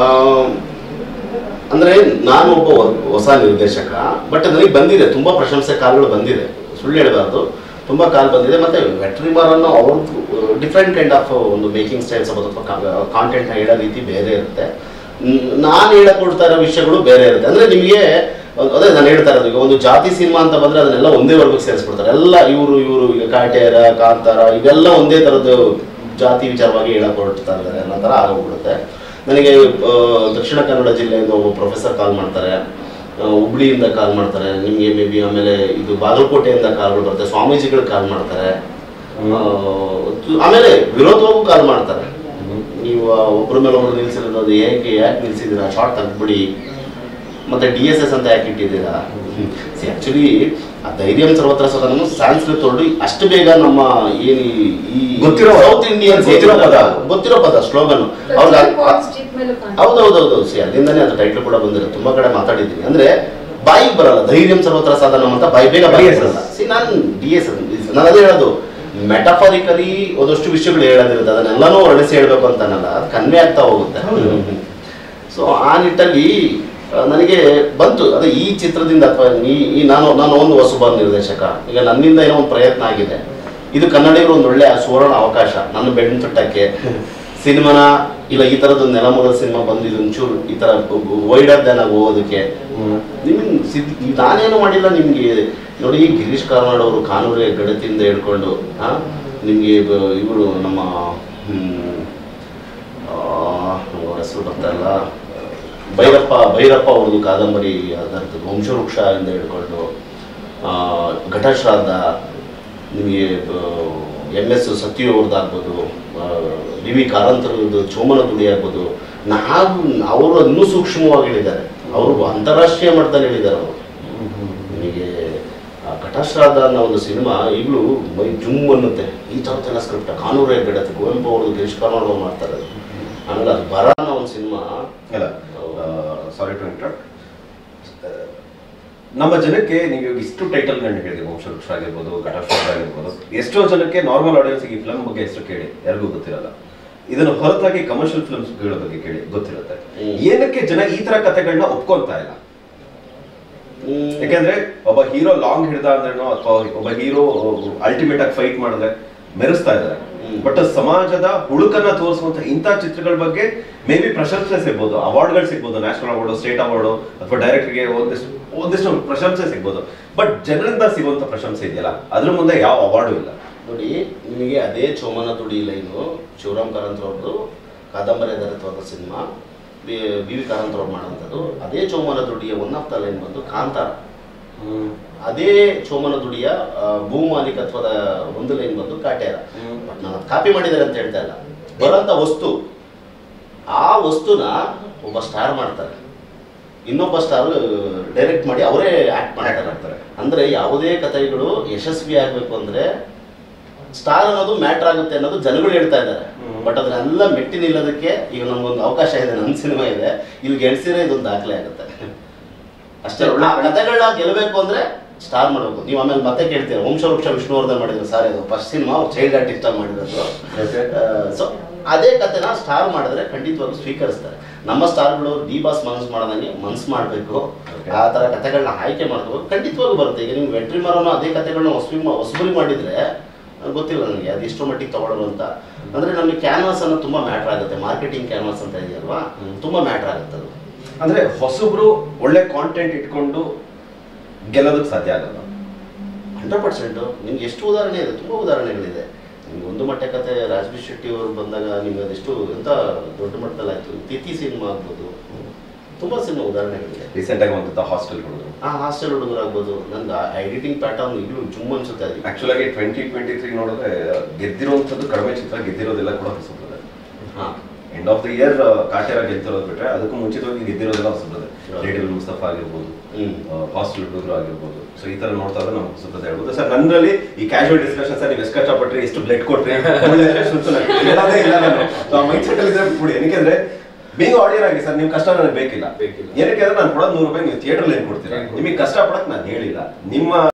ಅಂದ್ರೆ ನಾನು ಒಬ್ಬ ಹೊ- ಹೊಸ ನಿರ್ದೇಶಕ ಬಟ್ ನನಗೆ ಬಂದಿದೆ ತುಂಬಾ ಪ್ರಶಂಸೆ ಕಾಲಗಳು ಬಂದಿದೆ ಸುಳ್ಳು ಹೇಳಬಾರ್ದು ತುಂಬಾ ಕಾಲ್ ಬಂದಿದೆ ಮತ್ತೆ ವೆಟ್ರಿಮಾರನ್ನು ಅವ್ರದ್ದು ಡಿಫ್ರೆಂಟ್ ಕೈಂಡ್ ಆಫ್ ಒಂದು ಮೇಕಿಂಗ್ ಸ್ಟೈಲ್ಸ್ ಅಥವಾ ಕಾಂಟೆಂಟ್ ಹೇಳೋ ರೀತಿ ಬೇರೆ ಇರುತ್ತೆ ನಾನು ಹೇಳಕ್ ಕೊಡ್ತಾ ಇರೋ ವಿಷಯಗಳು ಬೇರೆ ಇರುತ್ತೆ ಅಂದ್ರೆ ನಿಮಗೆ ಅದೇ ನಾನು ಹೇಳ್ತಾ ಇರೋದು ಈಗ ಒಂದು ಜಾತಿ ಸಿನಿಮಾ ಅಂತ ಬಂದ್ರೆ ಅದನ್ನೆಲ್ಲ ಒಂದೇ ವರ್ಗಕ್ಕೆ ಸೇರಿಸ್ಬಿಡ್ತಾರೆ ಎಲ್ಲ ಇವರು ಇವರು ಈಗ ಕಾಟೇರ ಕಾಂತಾರ ಇವೆಲ್ಲ ಒಂದೇ ತರದ್ದು ಜಾತಿ ವಿಚಾರವಾಗಿ ಹೇಳಕ್ ಹೊರಡ್ತಾ ಇದ್ದಾರೆ ಅನ್ನೋ ಥರ ಆಗೋಗ್ಬಿಡುತ್ತೆ ನನಗೆ ಆ, ದಕ್ಷಿಣ ಕನ್ನಡ ಜಿಲ್ಲೆಯಿಂದ ಒಬ್ಬ ಪ್ರೊಫೆಸರ್ ಕಾಲ್ ಮಾಡ್ತಾರೆ ಆ, ಹುಬ್ಳಿಯಿಂದ ಕಾಲ್ ಮಾಡ್ತಾರೆ ನಿಮಗೆ ಮೇ ಬಿ ಆಮೇಲೆ ಇದು ಬಾಗಲಕೋಟೆಯಿಂದ ಕಾಲ್ಗಳು ಬರುತ್ತೆ ಸ್ವಾಮೀಜಿಗಳು ಕಾಲ್ ಮಾಡ್ತಾರೆ ಆ, ಆಮೇಲೆ ವಿರೋಧವಾಗೂ ಕಾಲ್ ಮಾಡ್ತಾರೆ ನೀವು ಆ, ಒಬ್ರ ಮೇಲೆ ಒಬ್ರು ನಿಲ್ಸಿರೋದು ಅದು ಏಕೆ ಯಾಕೆ ನಿಲ್ಸಿದ್ದೀರಾ ಶಾರ್ಟ್ ತೆಗ್ದ್ಬಿಡಿ ಮತ್ತೆ ಡಿ ಎಸ್ ಎಸ್ ಅಂತ ಯಾಕೆ ಇಟ್ಟಿದ್ದೀರಾ ಆಕ್ಚುಲಿ ಆ ಧೈರ್ಯಂ ಸರ್ವತ್ರ ಸದನನು ಸಾಂಸ್ಕೃತ ಹೊರಡು ಅಷ್ಟು ಬೇಗ ನಮ್ಮ ಏನು ಈ- ಈ ಗೊತ್ತಿರೋ- ಸೌತ್ ಇಂಡಿಯನ್ಸ್ ಗೊತ್ತಿರೋ ಪದ. ಗೊತ್ತಿರೋ ಪದ ಸ್ಲೋಗನ್ ಪ್ರತಿಯೊಂದು points jeep ಮೇಲೂ ಕಾಣ್ತದೆ. ಹೌದೌದೌದು ಸಿ ಅಲ್ಲಿಂದಾನೇ ಅದು ಟೈಟ್ಲ್ ಕೂಡ ಬಂದಿರೋ ತುಂಬಾ ಕಡೆ ಮಾತಾಡಿದ್ದೀನಿ ಅಂದ್ರೆ ಬಾಯಿಗೆ ಬರಲ್ಲ ಧೈರ್ಯಂ ಸರ್ವತ್ರ ಸಾಧನ ಅಂತ ಬಾಯಿ ಬೇಗ ಬಾಯಿ DSS. ಬರಲ್ಲ ಸಿ ನಾನು ಡಿ ಎಸ್ ನಾನು ಅದೇ ಹೇಳೋದು ಮೆಟಫಾರಿಕಲಿ ಒಂದಷ್ಟು ವಿಷಯಗಳು ಹೇಳೋದಿರುತ್ತೆ ಅದನ್ನೆಲ್ಲಾನು ಹೊರಡಿಸಿ ಹೇಳ್ಬೇಕು ಅಂತ ಅನ್ನಲ್ಲ ಅದು ಕನ್ವೆ ಆಗ್ತಾ ಹೋಗುತ್ತೆ ಸೊ ಆ ನಿಟ್ಟಲ್ಲಿ ಆ, ನನಗೆ ಬಂತು ಅದೇ ಈ ಚಿತ್ರದಿಂದ ಅಥವಾ ಈ ಈ ನಾನು ನಾನು ಒಂದು ಹೊಸಬ ನಿರ್ದೇಶಕ ಈಗ ನನ್ನಿಂದ ಏನೋ ಒಂದು ಪ್ರಯತ್ನ ಆಗಿದೆ ಇದು ಕನ್ನಡಿಗರು ಒಂದು ಒಳ್ಳೆ ಸುವರ್ಣ ಅವಕಾಶ ನನ್ನ ಬೆಣ್ಣು ತಟ್ಟಕ್ಕೆ ಸಿನಿಮಾನ ಇಲ್ಲ ಈ ಥರದ್ದು ನೆಲಮೂಲದ ಸಿನಿಮಾ ಬಂದಿದ್ದು ಒಂಚೂರು ಈ ಥರ ವೈಡ್ ಆಗಿ ಓದೋದಕ್ಕೆ ನಿಮ್ಗೆ ಸಿದ್ ನಾನೇನು ಮಾಡಿಲ್ಲ ನಿಮಗೆ ನೋಡಿ ಗಿರೀಶ್ ಕಾರ್ನಾಡ್ ಅವರು ಕಾನೂರು ಗಡತಿಯಿಂದ ಹಿಡ್ಕೊಂಡು ಆ, ನಿಮಗೆ ಇವರು ನಮ್ಮ ಹ್ಮ್, ಆ, ನಂಗೆ ಅವ್ರ ಹೆಸರು ಬರ್ತಾ ಇಲ್ಲ ಭೈರಪ್ಪ ಭೈರಪ್ಪ ಅವ್ರದ್ದು ಕಾದಂಬರಿ ಅದರದ್ದು ವಂಶವೃಕ್ಷ ಇಂದ ಹಿಡ್ಕೊಂಡು ಆ, ಘಟಶ್ರಾದ್ದ ನಿಮಗೆ ಎಮ್ ಎಸ್ ಸತ್ಯು ಅವ್ರದ್ದಾಗ್ಬೋದು ವಿ ವಿ ಕಾರಂತರದ್ದು ಚೋಮನ ದುಡಿ ಆಗ್ಬೋದು ನಾವು ಅವರು ಇನ್ನೂ ಸೂಕ್ಷ್ಮವಾಗಿ ಹೇಳಿದ್ದಾರೆ ಅವರು ಅಂತಾರಾಷ್ಟ್ರೀಯ ಮಟ್ಟದಲ್ಲಿ ಹೇಳಿದ್ದಾರೆ ಅವರು ನಿಮಗೆ ಆ ಘಟಶ್ರಾದ್ದ ಅನ್ನೋ ಒಂದು ಸಿನಿಮಾ ಈಗಲೂ ಮೈ ಜುಮ್ ಅನ್ನುತ್ತೆ ಈ ಥರದ್ದೆಲ್ಲ ಸ್ಕ್ರಿಪ್ಟ್ ಕಾನೂರು ಹೆಗ್ಗಡತೆ ಕುವೆಂಪು ಅವ್ರದ್ದು ಗಿರೀಶ್ ಕಾರ್ನಾಡ್ ಅವ್ರು ಮಾಡ್ತಾರೆ ಅದು. ಆಮೇಲೆ ಅದು ಬರ ಅನ್ನೋ ಒಂದು ಸಿನಿಮಾ ಅಲ್ಲ ಸಾರಿ ಟು ಇಂಟ್ರಪ್ಟ್ ನಮ್ಮ ಜನಕ್ಕೆ ನೀವು ಇವಾಗ ಇಷ್ಟು ಟೈಟಲ್ ಗಂಡು ಹೇಳಿದ್ರಿ ವಂಶವೃಕ್ಷ ಆಗಿರ್ಬೋದು ಘಟಶ್ವಾಸ ಆಗಿರ್ಬೋದು ಎಷ್ಟೋ ಜನಕ್ಕೆ ನಾರ್ಮಲ್ ಆಡಿಯನ್ಸ್ ಈ ಫಿಲ್ಮ್ ಬಗ್ಗೆ ಹೆಸರು ಕೇಳಿ ಯಾರಿಗೂ ಗೊತ್ತಿರಲ್ಲ ಇದನ್ನು ಹೊರತಾಗಿ ಕಮರ್ಷಿಯಲ್ ಫಿಲ್ಮ್ಸ್ಗಳ ಬಗ್ಗೆ ಕೇಳಿ ಗೊತ್ತಿರುತ್ತೆ ಹ್ಮ್. ಏನಕ್ಕೆ ಜನ ಈ ತರ ಕಥೆಗಳನ್ನ ಒಪ್ಕೊಂತಾ ಇಲ್ಲ ಹ್ಮ್, ಯಾಕೆಂದ್ರೆ ಒಬ್ಬ ಹೀರೋ ಲಾಂಗ್ ಹಿಡ್ದ ಅಂದ್ರೇನೋ ಅಥವಾ ಒಬ್ಬ ಹೀರೋ ಅಲ್ಟಿಮೇಟ್ ಆಗಿ ಫೈಟ್ ಮಾಡಿದ್ರೆ ಮೆರೆಸ್ತಾ ಇದ್ದಾರೆ ಹ್ಮ್. ಬಟ್ ಸಮಾಜದ ಹುಡುಕನ್ನ ತೋರಿಸುವಂತ ಇಂಥ ಚಿತ್ರಗಳ ಬಗ್ಗೆ ಮೇ ಬಿ ಪ್ರಶಂಸೆ ಸಿಗ್ಬೋದು ಅವಾರ್ಡ್ಗಳು ಸಿಗ್ಬೋದು ನ್ಯಾಷನಲ್ ಅವಾರ್ಡ್ ಸ್ಟೇಟ್ ಅವಾರ್ಡ್ ಅಥವಾ ಡೈರೆಕ್ಟರ್ಗೆ ಒಂದಿಷ್ಟು ಒಂದಿಷ್ಟು ಪ್ರಶಂಸೆ ಸಿಗ್ಬೋದು ಬಟ್ ಜನರಿಂದ ಸಿಗುವಂತ ಪ್ರಶಂಸೆ ಇದೆಯಲ್ಲ ಅದ್ರ ಮುಂದೆ ಯಾವ ಅವಾರ್ಡು ಇಲ್ಲ ನೋಡಿ ನಿಮಗೆ ಅದೇ ಚೋಮನ ದುಡಿ ಲೈನು ಶಿವರಾಮ್ ಕಾರಂತರವ್ರದ್ದು ಕಾದಂಬರಿ ಆಧಾರಿತವಾದ ಸಿನಿಮಾ ಬಿ ವಿ ಕಾರಂತರವ್ರು ಮಾಡೋಂಥದ್ದು ಅದೇ ಚೋಮನ ದುಡಿಯ ಒನ್ ಆಫ್ ದ ಲೈನ್ ಬಂದು ಕಾಂತಾರ ಅದೇ ಚೋಮನ ದುಡಿಯ ಆ, ಭೂ ಮಾಲೀಕತ್ವದ ಒಂದು ಲೈನ್ ಬಂದು ಕಾಟೇರ ಹ್ಮ್. ಬಟ್ ನಾನು ಕಾಪಿ ಮಾಡಿದ್ದಾರೆ ಅಂತ ಹೇಳ್ತಾ ಇಲ್ಲ ಬರೋಂಥ ವಸ್ತು ಆ ವಸ್ತುನ ಒಬ್ಬ ಸ್ಟಾರ್ ಮಾಡ್ತಾರೆ ಇನ್ನೊಬ್ಬ ಸ್ಟಾರ್ ಡೈರೆಕ್ಟ್ ಮಾಡಿ ಅವರೇ ಆಕ್ಟ್ Act ಮಾಡ್ತಾರೆ ಮಾಡ್ತಾರೆ. ಅಂದ್ರೆ ಯಾವುದೇ ಕಥೆಗಳು ಯಶಸ್ವಿ ಆಗ್ಬೇಕು ಅಂದ್ರೆ ಸ್ಟಾರ್ ಅನ್ನೋದು ಮ್ಯಾಟರ್ ಆಗುತ್ತೆ ಅನ್ನೋದು ಜನಗಳು ಹೇಳ್ತಾ ಇದ್ದಾರೆ ಹ್ಮ್. ಬಟ್ ಅದನ್ನೆಲ್ಲ ಮೆಟ್ಟಿ ನಿಲ್ಲೋದಕ್ಕೆ ಈಗ ನಮ್ಗೊಂದು ಅವಕಾಶ ಇದೆ ನನ್ನ ಸಿನಿಮಾ ಇದೆ ಇಲ್ಲಿ ಗೆಲ್ಸಿದ್ರೆ ಇದೊಂದು ದಾಖಲೆ ಆಗುತ್ತೆ ಅಷ್ಟೇ ಒಳ್ಳೆ ಆ ಕಥೆಗಳನ್ನ ಗೆಲ್ಲಬೇಕು ಅಂದ್ರೆ ಸ್ಟಾರ್ ಮಾಡಬೇಕು ನೀವು ಆಮೇಲೆ ಮತ್ತೆ ಕೇಳ್ತೀರ ವಂಶವೃಕ್ಷ ವಿಷ್ಣುವರ್ಧನ್ ಮಾಡಿದ್ರು ಸಾರ್ ಇದು ಫಸ್ಟ್ ಸಿನಿಮಾ ಚೈಲ್ಡ್ ಆರ್ಟಿಸ್ಟ್ ಆಗಿ ಮಾಡಿರೋದು Okay. ಸೊ ಅದೇ ಕಥೆನ ಸ್ಟಾರ್ ಮಾಡಿದ್ರೆ ಖಂಡಿತವಾಗ್ಲೂ ಸ್ವೀಕರಿಸ್ತಾರೆ ನಮ್ಮ ಸ್ಟಾರ್ಗಳು ಡಿ ಬಾಸ್ ಮನಸ್ಸು ಮಾಡೋದಂಗೆ ಮನ್ಸು ಮಾಡಬೇಕು Okay. ಆ ಥರ ಕಥೆಗಳನ್ನ ಆಯ್ಕೆ ಮಾಡ್ಕೋಬೇಕು ಖಂಡಿತವಾಗೂ ಬರುತ್ತೆ ಈಗ ನೀವು ವೆಟ್ರಿ ಮರನ ಅದೇ ಕಥೆಗಳನ್ನ ಹೊಸಬಿ ಹೊಸಬರಿ ಮಾಡಿದ್ರೆ ಅಹ್, ಗೊತ್ತಿಲ್ಲ ನನಗೆ ಅದು ಎಷ್ಟೋ ಮಟ್ಟಿಗೆ ತಗೊಳ್ಳೋದು ಅಂತ ಅಂದ್ರೆ ನಮಗೆ ಕ್ಯಾನ್ವಾಸ್ ಅನ್ನೋದು ತುಂಬಾ ಮ್ಯಾಟ್ರ್ ಆಗುತ್ತೆ ಮಾರ್ಕೆಟಿಂಗ್ ಕ್ಯಾನ್ವಾಸ್ ಅಂತ ಇದೆಯಲ್ವಾ ತುಂಬಾ ಮ್ಯಾಟ್ರ್ ಆಗುತ್ತೆ ಅದು ಅಂದ್ರೆ ಹೊಸಬ್ರು ಒಳ್ಳೆ ಕಾಂಟೆಂಟ್ ಇಟ್ಕೊಂಡು ಗೆಲ್ಲೋದಕ್ಕೆ ಸಾಧ್ಯ ಆಗಲ್ಲ ಹಂಡ್ರೆಡ್ ಪರ್ಸೆಂಟು ನಿಮ್ಗೆ ಎಷ್ಟು ಉದಾಹರಣೆ ಇದೆ ತುಂಬ ಉದಾಹರಣೆಗಳಿದೆ ನಿಮ್ಗೆ ಒಂದು ಮಟ್ಟ ಕತೆ ರಾಜ್ಬಿ ಶೆಟ್ಟಿ ಅವರು ಬಂದಾಗ ನಿಮ್ಗೆ ಅದೆಷ್ಟು ಎಂತ ದೊಡ್ಡ ಮಟ್ಟದಲ್ಲಿ ಆಯ್ತು ತಿಥಿ ಸಿನಿಮಾ ಆಗ್ಬೋದು ತುಂಬ ಸಿನಿಮಾ ಉದಾಹರಣೆಗಳಿದೆ ರೀಸೆಂಟ್ ಆಗಿ ಒಂದು ಹಾಸ್ಟೆಲ್ ಹುಡುಗರು ಆ ಹಾಸ್ಟೆಲ್ ಹುಡುಗರಾಗ್ಬೋದು ನನ್ಗೆ ಆ ಎಡಿಟಿಂಗ್ ಪ್ಯಾಟರ್ನ್ ಈಗಲೂ ಜುಮ್ ಅನ್ಸುತ್ತೆ ಅದಕ್ಕೆ ಆಕ್ಚುಲ್ ಆಗಿ ಟ್ವೆಂಟಿ ಟ್ವೆಂಟಿ ತ್ರೀ ನೋಡಿದ್ರೆ ಗೆದ್ದಿರುವಂಥದ್ದು ಕಡಿಮೆ ಚಿತ್ರ ಗೆದ್ದಿರೋದೆಲ್ಲ ಕೂಡ ಹೊಸಬ್ರದೆ ಹಾಂ end of the year Kaatera ಗೆಲ್ತಿರೋದು ಬಿಟ್ರೆ ಅದಕ್ಕೂ ಮುಂಚಿತವಾಗಿ ಗೆದ್ದಿರೋದೆಲ್ಲ ಹೊಸಬ್ರದೆ ಹೌದು. ರೇಡಿಯಲ್ ಮುಸ್ತಫಾ ಆಗಿರ್ಬೋದು ಹ್ಮ್. ಹಾಸ್ಟೆಲ್ ಹುಡುಗರು ಆಗಿರ್ಬೋದು ಸೊ ಈ ತರ ನೋಡ್ತಾ ಇದ್ರೆ ನಮ್ಗೆ ಹೊಸಬ್ರದೆ ಹೇಳ್ಬೋದು ಸರ್ ನನ್ನಲ್ಲಿ ಈ ಕ್ಯಾಶುವಲ್ ಡಿಸ್ಕಷನ್ ಸರ್ ನೀವು ಎಷ್ಟು ಕಷ್ಟಪಟ್ರಿ ಎಷ್ಟು ಬ್ಲಡ್ ಕೊಟ್ರಿ ಒಳ್ಳೆದ್ರೆ ಸುತ್ತು ನನಗೆ ಹೇಳೋದೇ ಇಲ್ಲ ನಾನು ಸೊ ಆ ಮೈಂಡ್ ಸೆಟ್ ಅಲ್ಲಿ ಇದ್ರೆ ಬಿಡಿ ಏನಕ್ಕೆ ಬೀಂಗ್ ಆಡಿಯನ್ ಆಗಿ ಸರ್ ನಿಮ್ ಕಷ್ಟ ನನಗೆ ಬೇಕಿಲ್ಲ ಬೇಕಿಲ್ಲ. ಏನಕ್ಕೆ ಅಂದ್ರೆ ನಾನು ಕೊಡೋದು ನೂರು ರೂಪಾಯಿ ನೀವು ಥಿಯೇಟರ್ ಏನ್ ಕೊಡ್ತೀರಾ ನಿಮಗೆ ಕಷ್ಟ ಪಡಕ್ ನಾನು ಹೇಳಿಲ್ಲ ನಿಮ್ಮ